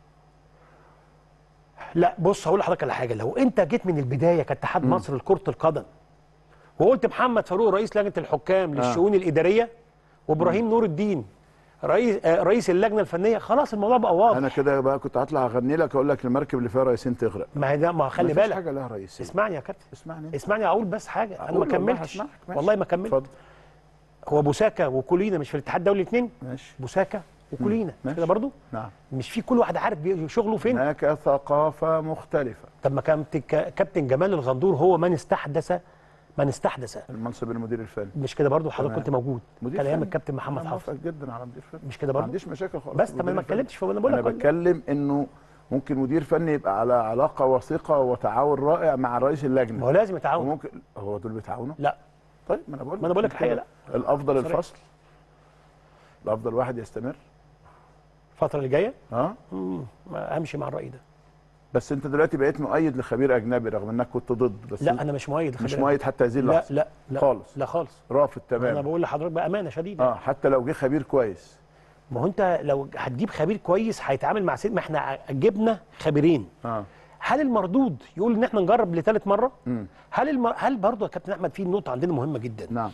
[SPEAKER 2] لا بص هقول لحضرتك على حاجه لو انت جيت من البدايه كاتحاد مصر لكره القدم وقلت محمد فاروق رئيس لجنه الحكام للشؤون الاداريه وابراهيم نور الدين رئيس آه رئيس اللجنه الفنيه خلاص الموضوع بقى واضح
[SPEAKER 1] انا كده بقى كنت هطلع اغني لك اقول لك المركب اللي فيها رئيسين تغرق
[SPEAKER 2] ما هي ده ما خلي
[SPEAKER 1] مفيش
[SPEAKER 2] بالك
[SPEAKER 1] حاجه لها رئيسين
[SPEAKER 2] اسمعني يا كابتن
[SPEAKER 1] اسمعني
[SPEAKER 2] اسمعني اقول بس حاجه انا ما
[SPEAKER 1] أقول والله
[SPEAKER 2] كملتش
[SPEAKER 1] هسمعك، ماشي.
[SPEAKER 2] والله ما كملت
[SPEAKER 1] اتفضل
[SPEAKER 2] هو بوساكا وكولينا مش في الاتحاد الدولي الاثنين
[SPEAKER 1] ماشي
[SPEAKER 2] بوساكا وكولينا مش
[SPEAKER 1] ماشي.
[SPEAKER 2] كده برضو
[SPEAKER 1] نعم
[SPEAKER 2] مش في كل واحد عارف بي- شغله فين
[SPEAKER 1] هناك ثقافه مختلفه
[SPEAKER 2] طب ما كابتن كابتن جمال الغندور هو من استحدث من استحدث
[SPEAKER 1] المنصب المدير الفني
[SPEAKER 2] مش كده برضو حضرتك
[SPEAKER 1] تمام.
[SPEAKER 2] كنت موجود
[SPEAKER 1] مدير
[SPEAKER 2] كان ايام
[SPEAKER 1] فني.
[SPEAKER 2] الكابتن محمد
[SPEAKER 1] أنا
[SPEAKER 2] حافظ
[SPEAKER 1] موافق جدا على مدير فني
[SPEAKER 2] مش كده
[SPEAKER 1] ما
[SPEAKER 2] برضو
[SPEAKER 1] عنديش مشاكل خالص
[SPEAKER 2] بس طب انا
[SPEAKER 1] مدير
[SPEAKER 2] ما
[SPEAKER 1] الفني.
[SPEAKER 2] اتكلمتش فانا بقول
[SPEAKER 1] انا
[SPEAKER 2] لك
[SPEAKER 1] بتكلم انه ممكن مدير فني يبقى على علاقه وثيقه وتعاون رائع مع رئيس اللجنه
[SPEAKER 2] ما هو لازم يتعاون
[SPEAKER 1] وممكن هو دول بيتعاونوا
[SPEAKER 2] لا
[SPEAKER 1] طيب ما انا بقول
[SPEAKER 2] ما أنا بقول لك الحقيقة لا.
[SPEAKER 1] الافضل
[SPEAKER 2] صريح.
[SPEAKER 1] الفصل الافضل واحد يستمر
[SPEAKER 2] الفتره اللي جايه
[SPEAKER 1] اه
[SPEAKER 2] مم، ما امشي مع الراي ده
[SPEAKER 1] بس انت دلوقتي بقيت مؤيد لخبير اجنبي رغم انك كنت ضد بس
[SPEAKER 2] لا انا مش مؤيد
[SPEAKER 1] مش
[SPEAKER 2] لخبير
[SPEAKER 1] مؤيد حتى هذه
[SPEAKER 2] لا
[SPEAKER 1] اللحظه
[SPEAKER 2] لا لا
[SPEAKER 1] خالص
[SPEAKER 2] لا خالص
[SPEAKER 1] رافض تماما
[SPEAKER 2] انا بقول لحضرتك بامانه شديده
[SPEAKER 1] اه حتى لو جه خبير كويس
[SPEAKER 2] ما هو انت لو هتجيب خبير كويس هيتعامل مع سيد ما احنا جبنا خبيرين
[SPEAKER 1] اه
[SPEAKER 2] هل المردود يقول ان احنا نجرب لثالث مره
[SPEAKER 1] مم.
[SPEAKER 2] هل الم... هل برضه يا كابتن احمد في نقطه عندنا مهمه جدا
[SPEAKER 1] نعم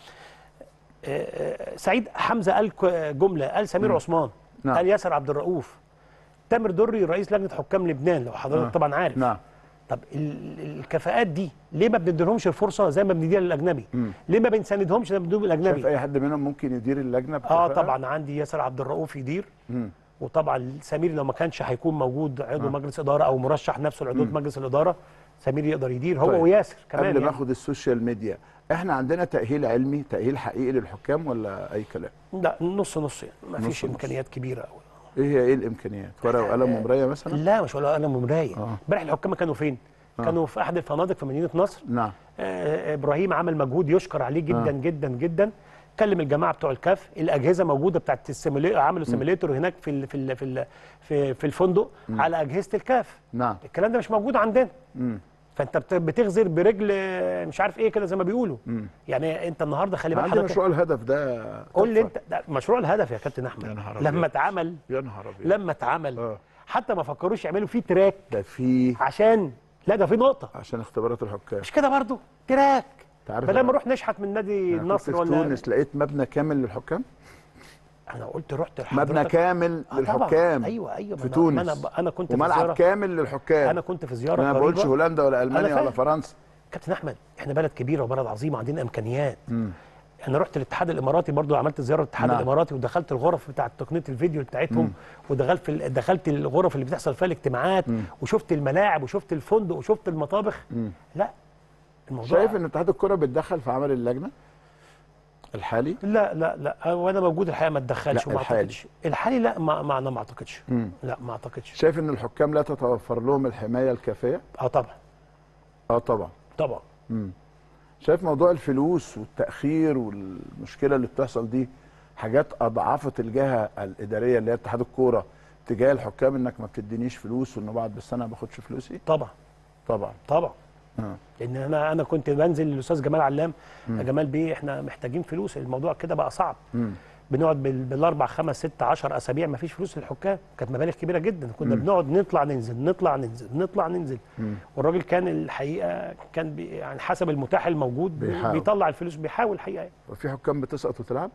[SPEAKER 2] آه، سعيد حمزه قال ك- جمله قال سمير
[SPEAKER 1] مم.
[SPEAKER 2] عثمان
[SPEAKER 1] نعم.
[SPEAKER 2] قال ياسر عبد الرؤوف تامر دري رئيس لجنه حكام لبنان لو حضرتك
[SPEAKER 1] آه.
[SPEAKER 2] طبعا عارف
[SPEAKER 1] نعم
[SPEAKER 2] طب ال- الكفاءات دي ليه ما بنديلهمش الفرصه زي ما بنديها للاجنبي
[SPEAKER 1] مم.
[SPEAKER 2] ليه ما بنساندهمش زي ما بنديهم
[SPEAKER 1] شايف
[SPEAKER 2] للاجنبي
[SPEAKER 1] اي حد منهم ممكن يدير اللجنه
[SPEAKER 2] اه
[SPEAKER 1] بكفاءة؟
[SPEAKER 2] طبعا عندي ياسر عبد الرؤوف يدير
[SPEAKER 1] مم.
[SPEAKER 2] وطبعا سمير لو ما كانش هيكون موجود عضو
[SPEAKER 1] آه.
[SPEAKER 2] مجلس اداره او مرشح نفسه لعضويه
[SPEAKER 1] مم.
[SPEAKER 2] مجلس الاداره سمير يقدر يدير هو
[SPEAKER 1] طيب.
[SPEAKER 2] وياسر كمان
[SPEAKER 1] قبل ما
[SPEAKER 2] يعني.
[SPEAKER 1] اخد السوشيال ميديا احنا عندنا تاهيل علمي تاهيل حقيقي للحكام ولا اي كلام
[SPEAKER 2] لا نص نص يعني ما
[SPEAKER 1] نص
[SPEAKER 2] فيش
[SPEAKER 1] نص.
[SPEAKER 2] امكانيات كبيره قوي
[SPEAKER 1] ايه هي ايه الامكانيات ورقه وقلم ومرايه مثلا
[SPEAKER 2] لا مش ولا انا مرايه
[SPEAKER 1] آه.
[SPEAKER 2] امبارح الحكام كانوا فين؟
[SPEAKER 1] آه.
[SPEAKER 2] كانوا في احد الفنادق في مدينه نصر
[SPEAKER 1] نعم
[SPEAKER 2] آه ابراهيم عمل مجهود يشكر عليه جدا
[SPEAKER 1] آه.
[SPEAKER 2] جدا جدا كلم الجماعه بتوع الكاف الاجهزه موجوده بتاعت السيموليتور عملوا سيموليتور هناك في ال في ال في ال في, في الفندق
[SPEAKER 1] مم.
[SPEAKER 2] على اجهزه الكاف
[SPEAKER 1] نعم
[SPEAKER 2] الكلام ده مش موجود عندنا
[SPEAKER 1] مم.
[SPEAKER 2] فانت بت- بتغزر برجل آه، مش عارف ايه كده زي ما بيقولوا
[SPEAKER 1] مم.
[SPEAKER 2] يعني انت النهارده خلي بالك
[SPEAKER 1] عندي
[SPEAKER 2] حضرتك-
[SPEAKER 1] مشروع الهدف ده
[SPEAKER 2] قول لي انت ده مشروع الهدف يا كابتن
[SPEAKER 1] يا
[SPEAKER 2] احمد
[SPEAKER 1] نهار
[SPEAKER 2] لما
[SPEAKER 1] أبيض.
[SPEAKER 2] اتعمل
[SPEAKER 1] يا نهار ابيض
[SPEAKER 2] لما اتعمل
[SPEAKER 1] آه.
[SPEAKER 2] حتى ما فكروش يعملوا فيه تراك
[SPEAKER 1] ده في
[SPEAKER 2] عشان لا ده في نقطه
[SPEAKER 1] عشان اختبارات الحكام
[SPEAKER 2] مش كده برضو تراك
[SPEAKER 1] انت عارف
[SPEAKER 2] بدل
[SPEAKER 1] أنا-
[SPEAKER 2] ما نروح نشحت من نادي
[SPEAKER 1] أنا كنت
[SPEAKER 2] النصر
[SPEAKER 1] في
[SPEAKER 2] ولا
[SPEAKER 1] تونس لقيت مبنى كامل للحكام
[SPEAKER 2] انا قلت رحت
[SPEAKER 1] مبنى
[SPEAKER 2] لحضرتك
[SPEAKER 1] كامل
[SPEAKER 2] آه طبعاً.
[SPEAKER 1] للحكام
[SPEAKER 2] ايوه ايوه
[SPEAKER 1] في
[SPEAKER 2] ما أنا-
[SPEAKER 1] تونس
[SPEAKER 2] ما انا انا كنت في
[SPEAKER 1] وملعب
[SPEAKER 2] زياره
[SPEAKER 1] كامل للحكام
[SPEAKER 2] انا كنت في زياره
[SPEAKER 1] انا ما بقولش
[SPEAKER 2] قريبة.
[SPEAKER 1] هولندا ولا
[SPEAKER 2] أنا
[SPEAKER 1] المانيا ولا
[SPEAKER 2] فاهم.
[SPEAKER 1] فرنسا
[SPEAKER 2] كابتن احمد احنا بلد كبيره وبلد عظيمه عندنا امكانيات
[SPEAKER 1] مم.
[SPEAKER 2] انا رحت الاتحاد الاماراتي برضو عملت زياره الاتحاد
[SPEAKER 1] نعم.
[SPEAKER 2] الاماراتي ودخلت الغرف بتاعه تقنيه الفيديو بتاعتهم
[SPEAKER 1] مم.
[SPEAKER 2] ودخلت في ال- دخلت الغرف اللي بتحصل فيها الاجتماعات
[SPEAKER 1] مم.
[SPEAKER 2] وشفت الملاعب وشفت الفندق وشفت المطابخ
[SPEAKER 1] مم.
[SPEAKER 2] لا الموضوع
[SPEAKER 1] شايف ان اتحاد الكره بيتدخل في عمل اللجنه الحالي
[SPEAKER 2] لا لا لا وانا موجود الحقيقه ما اتدخلش
[SPEAKER 1] لا،
[SPEAKER 2] وما
[SPEAKER 1] الحالي.
[SPEAKER 2] اعتقدش الحالي لا ما, ما انا ما اعتقدش
[SPEAKER 1] مم.
[SPEAKER 2] لا ما اعتقدش
[SPEAKER 1] شايف ان الحكام لا تتوفر لهم الحمايه الكافيه
[SPEAKER 2] اه طبعا
[SPEAKER 1] اه طبعا
[SPEAKER 2] طبعا
[SPEAKER 1] مم. شايف موضوع الفلوس والتاخير والمشكله اللي بتحصل دي حاجات اضعفت الجهه الاداريه اللي هي اتحاد الكوره تجاه الحكام انك ما بتدينيش فلوس وانه بعد بالسنه ما باخدش فلوسي
[SPEAKER 2] طبعا
[SPEAKER 1] طبعا
[SPEAKER 2] طبعا
[SPEAKER 1] آه.
[SPEAKER 2] لان انا انا كنت بنزل للاستاذ جمال علام يا جمال بيه احنا محتاجين فلوس الموضوع كده بقى صعب
[SPEAKER 1] مم.
[SPEAKER 2] بنقعد بال- بالاربع خمس ست عشر اسابيع ما فيش فلوس للحكام كانت مبالغ كبيره جدا كنا
[SPEAKER 1] مم.
[SPEAKER 2] بنقعد نطلع ننزل نطلع ننزل نطلع ننزل
[SPEAKER 1] مم.
[SPEAKER 2] والراجل كان الحقيقه كان بي يعني حسب المتاح الموجود بي-
[SPEAKER 1] بيحاول.
[SPEAKER 2] بيطلع الفلوس بيحاول الحقيقه يعني.
[SPEAKER 1] وفي حكام بتسقط وتلعب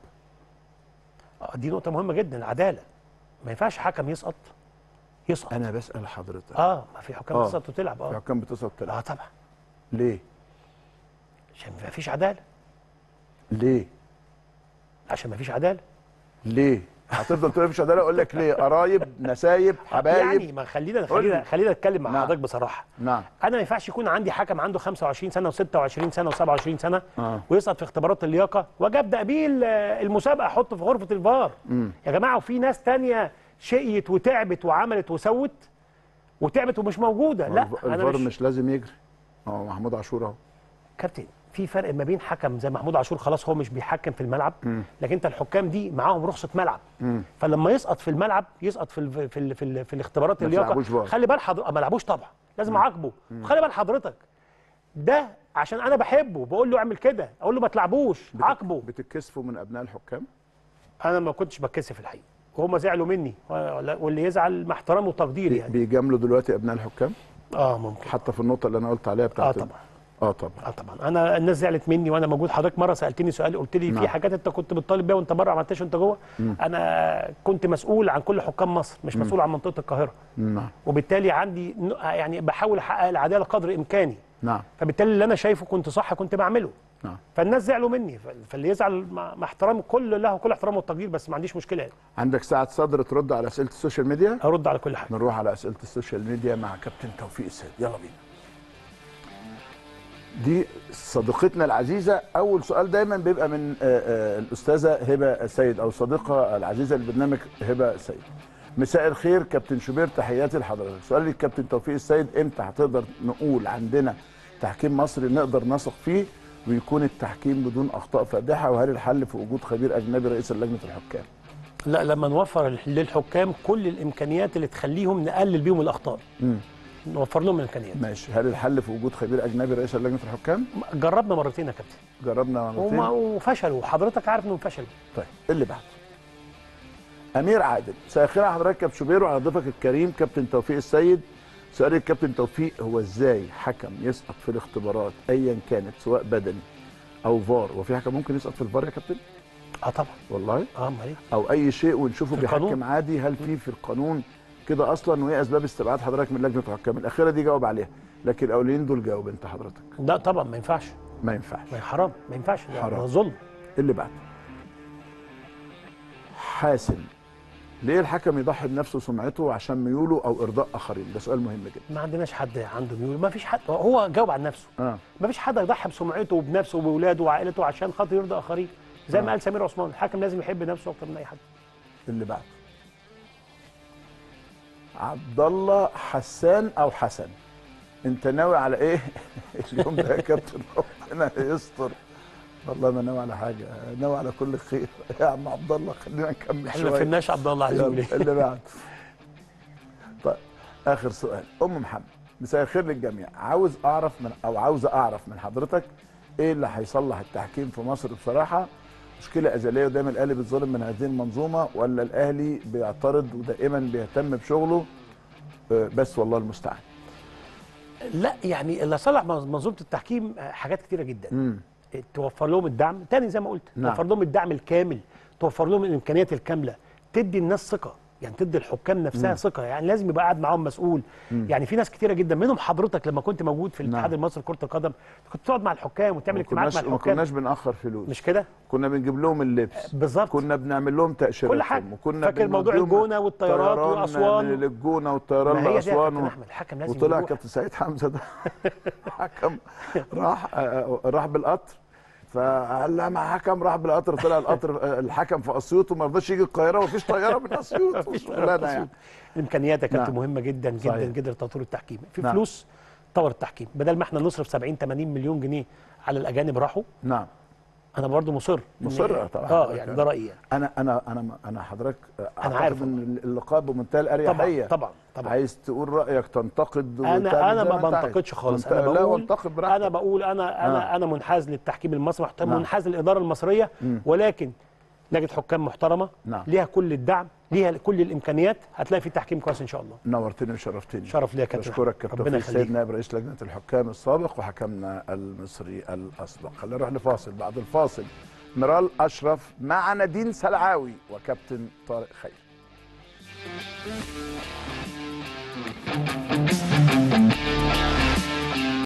[SPEAKER 2] آه، دي نقطه مهمه جدا العداله ما ينفعش حكم يسقط يسقط
[SPEAKER 1] انا بسال حضرتك
[SPEAKER 2] اه ما في حكام
[SPEAKER 1] آه.
[SPEAKER 2] بتسقط وتلعب
[SPEAKER 1] في
[SPEAKER 2] اه
[SPEAKER 1] حكام بتسقط وتلعب
[SPEAKER 2] اه طبعا
[SPEAKER 1] ليه
[SPEAKER 2] عشان ما فيش عداله
[SPEAKER 1] ليه
[SPEAKER 2] عشان ما فيش عداله
[SPEAKER 1] ليه هتفضل تقول مش عداله اقول لك ليه قرايب نسايب حبايب
[SPEAKER 2] يعني ما خلينا
[SPEAKER 1] قول
[SPEAKER 2] خلينا
[SPEAKER 1] لي.
[SPEAKER 2] خلينا نتكلم مع
[SPEAKER 1] نعم.
[SPEAKER 2] حضرتك بصراحه
[SPEAKER 1] نعم
[SPEAKER 2] انا ما ينفعش يكون عندي حكم عنده 25 سنه و26 سنه و27 سنه
[SPEAKER 1] اه
[SPEAKER 2] ويسقط في اختبارات اللياقه واجي ابدا بيه ال- المسابقه احطه في غرفه الفار
[SPEAKER 1] مم.
[SPEAKER 2] يا جماعه وفي ناس تانية شقيت وتعبت وعملت وسوت وتعبت ومش موجوده لا
[SPEAKER 1] الف-
[SPEAKER 2] انا
[SPEAKER 1] الفار
[SPEAKER 2] مش,
[SPEAKER 1] مش لازم يجري اه محمود عاشور اهو
[SPEAKER 2] كابتن في فرق ما بين حكم زي محمود عاشور خلاص هو مش بيحكم في الملعب
[SPEAKER 1] مم.
[SPEAKER 2] لكن انت الحكام دي معاهم رخصه ملعب
[SPEAKER 1] مم.
[SPEAKER 2] فلما يسقط في الملعب يسقط في ال في ال في, ال في الاختبارات
[SPEAKER 1] ما
[SPEAKER 2] اللياقه
[SPEAKER 1] تلعبوش فار.
[SPEAKER 2] خلي بال حضرتك ما لعبوش طبعا لازم اعاقبه خلي بال حضرتك ده عشان انا بحبه بقول له اعمل كده اقول له ما تلعبوش عاقبه
[SPEAKER 1] بتتكسفوا من ابناء الحكام
[SPEAKER 2] انا ما كنتش بتكسف الحقيقه وهم زعلوا مني ولا- واللي يزعل مع احترام وتقدير
[SPEAKER 1] بي-
[SPEAKER 2] يعني
[SPEAKER 1] بيجاملوا دلوقتي ابناء الحكام
[SPEAKER 2] اه ممكن
[SPEAKER 1] حتى في النقطه اللي انا قلت عليها
[SPEAKER 2] اه
[SPEAKER 1] بتاعت
[SPEAKER 2] طبعا
[SPEAKER 1] اه طبعا
[SPEAKER 2] اه طبعا انا الناس زعلت مني وانا موجود حضرتك مره سالتني سؤال قلت لي
[SPEAKER 1] نعم.
[SPEAKER 2] في حاجات انت كنت بتطالب بيها وانت بره ما عملتهاش وانت جوه
[SPEAKER 1] مم.
[SPEAKER 2] انا كنت مسؤول عن كل حكام مصر مش مسؤول عن منطقه القاهره
[SPEAKER 1] نعم
[SPEAKER 2] وبالتالي عندي ن- يعني بحاول احقق العداله قدر امكاني
[SPEAKER 1] نعم
[SPEAKER 2] فبالتالي اللي انا شايفه كنت صح كنت بعمله
[SPEAKER 1] نعم
[SPEAKER 2] فالناس زعلوا مني ف- فاللي يزعل مع مع احترام كل له كل احترام والتقدير بس ما عنديش مشكله يعني
[SPEAKER 1] عندك ساعه صدر ترد على اسئله السوشيال ميديا
[SPEAKER 2] ارد على كل حاجه
[SPEAKER 1] نروح على اسئله السوشيال ميديا مع كابتن توفيق السيد يلا بينا دي صديقتنا العزيزه اول سؤال دايما بيبقى من آه، آه، الاستاذه هبه السيد او صديقه العزيزه للبرنامج هبه السيد مساء الخير كابتن شوبير تحياتي لحضرتك سؤال للكابتن توفيق السيد امتى هتقدر نقول عندنا تحكيم مصري نقدر نثق فيه ويكون التحكيم بدون اخطاء فادحه وهل الحل في وجود خبير اجنبي رئيس لجنه الحكام
[SPEAKER 2] لا لما نوفر للحكام كل الامكانيات اللي تخليهم نقلل بيهم الاخطاء
[SPEAKER 1] مم.
[SPEAKER 2] نوفر لهم الامكانيات
[SPEAKER 1] ماشي هل الحل في وجود خبير اجنبي رئيس لجنه الحكام
[SPEAKER 2] جربنا مرتين يا كابتن
[SPEAKER 1] جربنا مرتين
[SPEAKER 2] وما- وفشلوا حضرتك عارف انهم فشلوا
[SPEAKER 1] طيب اللي بعده امير عادل مساء الخير على حضرتك كابتن شوبير وعلى ضيفك الكريم كابتن توفيق السيد سؤال الكابتن توفيق هو ازاي حكم يسقط في الاختبارات ايا كانت سواء بدني او فار وفي حكم ممكن يسقط في الفار يا كابتن
[SPEAKER 2] اه طبعا
[SPEAKER 1] والله
[SPEAKER 2] اه امال ايه
[SPEAKER 1] او اي شيء ونشوفه
[SPEAKER 2] في القانون.
[SPEAKER 1] بيحكم عادي هل في في القانون كده اصلا وايه اسباب استبعاد حضرتك من لجنه الحكام الاخيره دي جاوب عليها لكن الاولين دول جاوب انت حضرتك
[SPEAKER 2] لا طبعا ما ينفعش
[SPEAKER 1] ما ينفعش
[SPEAKER 2] ما حرام ما ينفعش ده-
[SPEAKER 1] حرام.
[SPEAKER 2] ده ظلم
[SPEAKER 1] اللي بعده حاسم ليه الحكم يضحي بنفسه وسمعته عشان ميوله او ارضاء اخرين ده سؤال مهم جدا
[SPEAKER 2] ما عندناش حد عنده ميول ما فيش حد هو جاوب عن نفسه
[SPEAKER 1] اه
[SPEAKER 2] ما فيش حد يضحي بسمعته وبنفسه وبولاده وعائلته عشان خاطر يرضي اخرين زي
[SPEAKER 1] آه.
[SPEAKER 2] ما قال سمير عثمان الحكم لازم يحب نفسه اكتر من اي حد
[SPEAKER 1] اللي بعده عبد الله حسان او حسن انت ناوي على ايه اليوم ده يا كابتن ربنا يستر والله ما ناوي على حاجه ناوي على كل خير يا عم عبد الله خلينا نكمل
[SPEAKER 2] احنا
[SPEAKER 1] شويه
[SPEAKER 2] ما فهمناش عبد الله عايز يقول
[SPEAKER 1] يلا،
[SPEAKER 2] ايه
[SPEAKER 1] اللي بعده طيب اخر سؤال ام محمد مساء الخير للجميع عاوز اعرف من او عاوز اعرف من حضرتك ايه اللي هيصلح التحكيم في مصر بصراحه مشكله ازليه ودايما الاهلي بيتظلم من هذه المنظومه ولا الاهلي بيعترض ودائما بيهتم بشغله آه، بس والله المستعان
[SPEAKER 2] لا يعني اللي صلح منظومه التحكيم آه، حاجات كتيره جدا
[SPEAKER 1] امم
[SPEAKER 2] توفر لهم الدعم تاني زي ما قلت
[SPEAKER 1] نعم.
[SPEAKER 2] توفر لهم الدعم الكامل توفر لهم الامكانيات الكامله تدي الناس ثقه يعني تدي الحكام نفسها
[SPEAKER 1] مم.
[SPEAKER 2] ثقه يعني لازم يبقى قاعد معاهم مسؤول
[SPEAKER 1] مم.
[SPEAKER 2] يعني في ناس كتيره جدا منهم حضرتك لما كنت موجود في الاتحاد
[SPEAKER 1] نعم.
[SPEAKER 2] المصري لكره القدم كنت تقعد مع الحكام وتعمل
[SPEAKER 1] ما
[SPEAKER 2] اجتماعات
[SPEAKER 1] كناش
[SPEAKER 2] مع
[SPEAKER 1] ما
[SPEAKER 2] الحكام
[SPEAKER 1] كناش بنأخر فلوس
[SPEAKER 2] مش كده
[SPEAKER 1] كنا بنجيب لهم اللبس
[SPEAKER 2] بالظبط
[SPEAKER 1] كنا بنعمل لهم تأشيرات
[SPEAKER 2] كل حاجة.
[SPEAKER 1] وكنا
[SPEAKER 2] فاكر موضوع
[SPEAKER 1] بنوديهم
[SPEAKER 2] الجونة والطيارات
[SPEAKER 1] طيران
[SPEAKER 2] وأسوان.
[SPEAKER 1] للجونه والطيران
[SPEAKER 2] ما هي دي يا
[SPEAKER 1] لاسوان
[SPEAKER 2] كابتن
[SPEAKER 1] و-
[SPEAKER 2] أحمد، الحكم لازم
[SPEAKER 1] وطلع
[SPEAKER 2] يروح.
[SPEAKER 1] كابتن سعيد حمزه ده حكم راح آه، راح بالقطر فقال لا مع حكم راح بالقطر طلع القطر آه، الحكم في اسيوط وما رضاش يجي القاهره ومفيش طياره من اسيوط
[SPEAKER 2] مفيش
[SPEAKER 1] شغلانه يعني
[SPEAKER 2] الامكانيات يا كابتن
[SPEAKER 1] نعم.
[SPEAKER 2] مهمه جدا جدا
[SPEAKER 1] صحيح.
[SPEAKER 2] جدا لتطوير التحكيم في
[SPEAKER 1] نعم.
[SPEAKER 2] فلوس طور التحكيم بدل ما احنا نصرف 70 80 مليون جنيه على الاجانب راحوا
[SPEAKER 1] نعم
[SPEAKER 2] انا برضو مصر إن-
[SPEAKER 1] مصر طبعا
[SPEAKER 2] اه يعني ده رايي يعني.
[SPEAKER 1] انا انا انا انا حضرتك
[SPEAKER 2] أنا عارف
[SPEAKER 1] اعتقد ان اللقاء بمنتهى الاريحيه
[SPEAKER 2] طبعا طبعا
[SPEAKER 1] عايز تقول رايك تنتقد وتعمل
[SPEAKER 2] انا انا
[SPEAKER 1] زي
[SPEAKER 2] ما
[SPEAKER 1] أنت عايز.
[SPEAKER 2] بنتقدش خالص
[SPEAKER 1] وأنت-
[SPEAKER 2] انا
[SPEAKER 1] لا
[SPEAKER 2] بقول
[SPEAKER 1] وانتقد براحتك
[SPEAKER 2] انا بقول انا انا
[SPEAKER 1] آه.
[SPEAKER 2] انا منحاز للتحكيم المصري محت-
[SPEAKER 1] نعم.
[SPEAKER 2] منحاز للاداره المصريه
[SPEAKER 1] مم.
[SPEAKER 2] ولكن لجنه حكام محترمه
[SPEAKER 1] نعم.
[SPEAKER 2] ليها كل الدعم ليها كل الامكانيات هتلاقي في تحكيم كويس ان شاء الله
[SPEAKER 1] نورتني وشرفتني
[SPEAKER 2] شرف ليا يا كابتن
[SPEAKER 1] بشكرك
[SPEAKER 2] أحمد.
[SPEAKER 1] كابتن
[SPEAKER 2] ربنا
[SPEAKER 1] توفيق
[SPEAKER 2] يخليك.
[SPEAKER 1] السيد نائب رئيس لجنه الحكام السابق وحكمنا المصري الاسبق خلينا نروح لفاصل بعد الفاصل ميرال اشرف مع نادين سلعاوي وكابتن طارق خير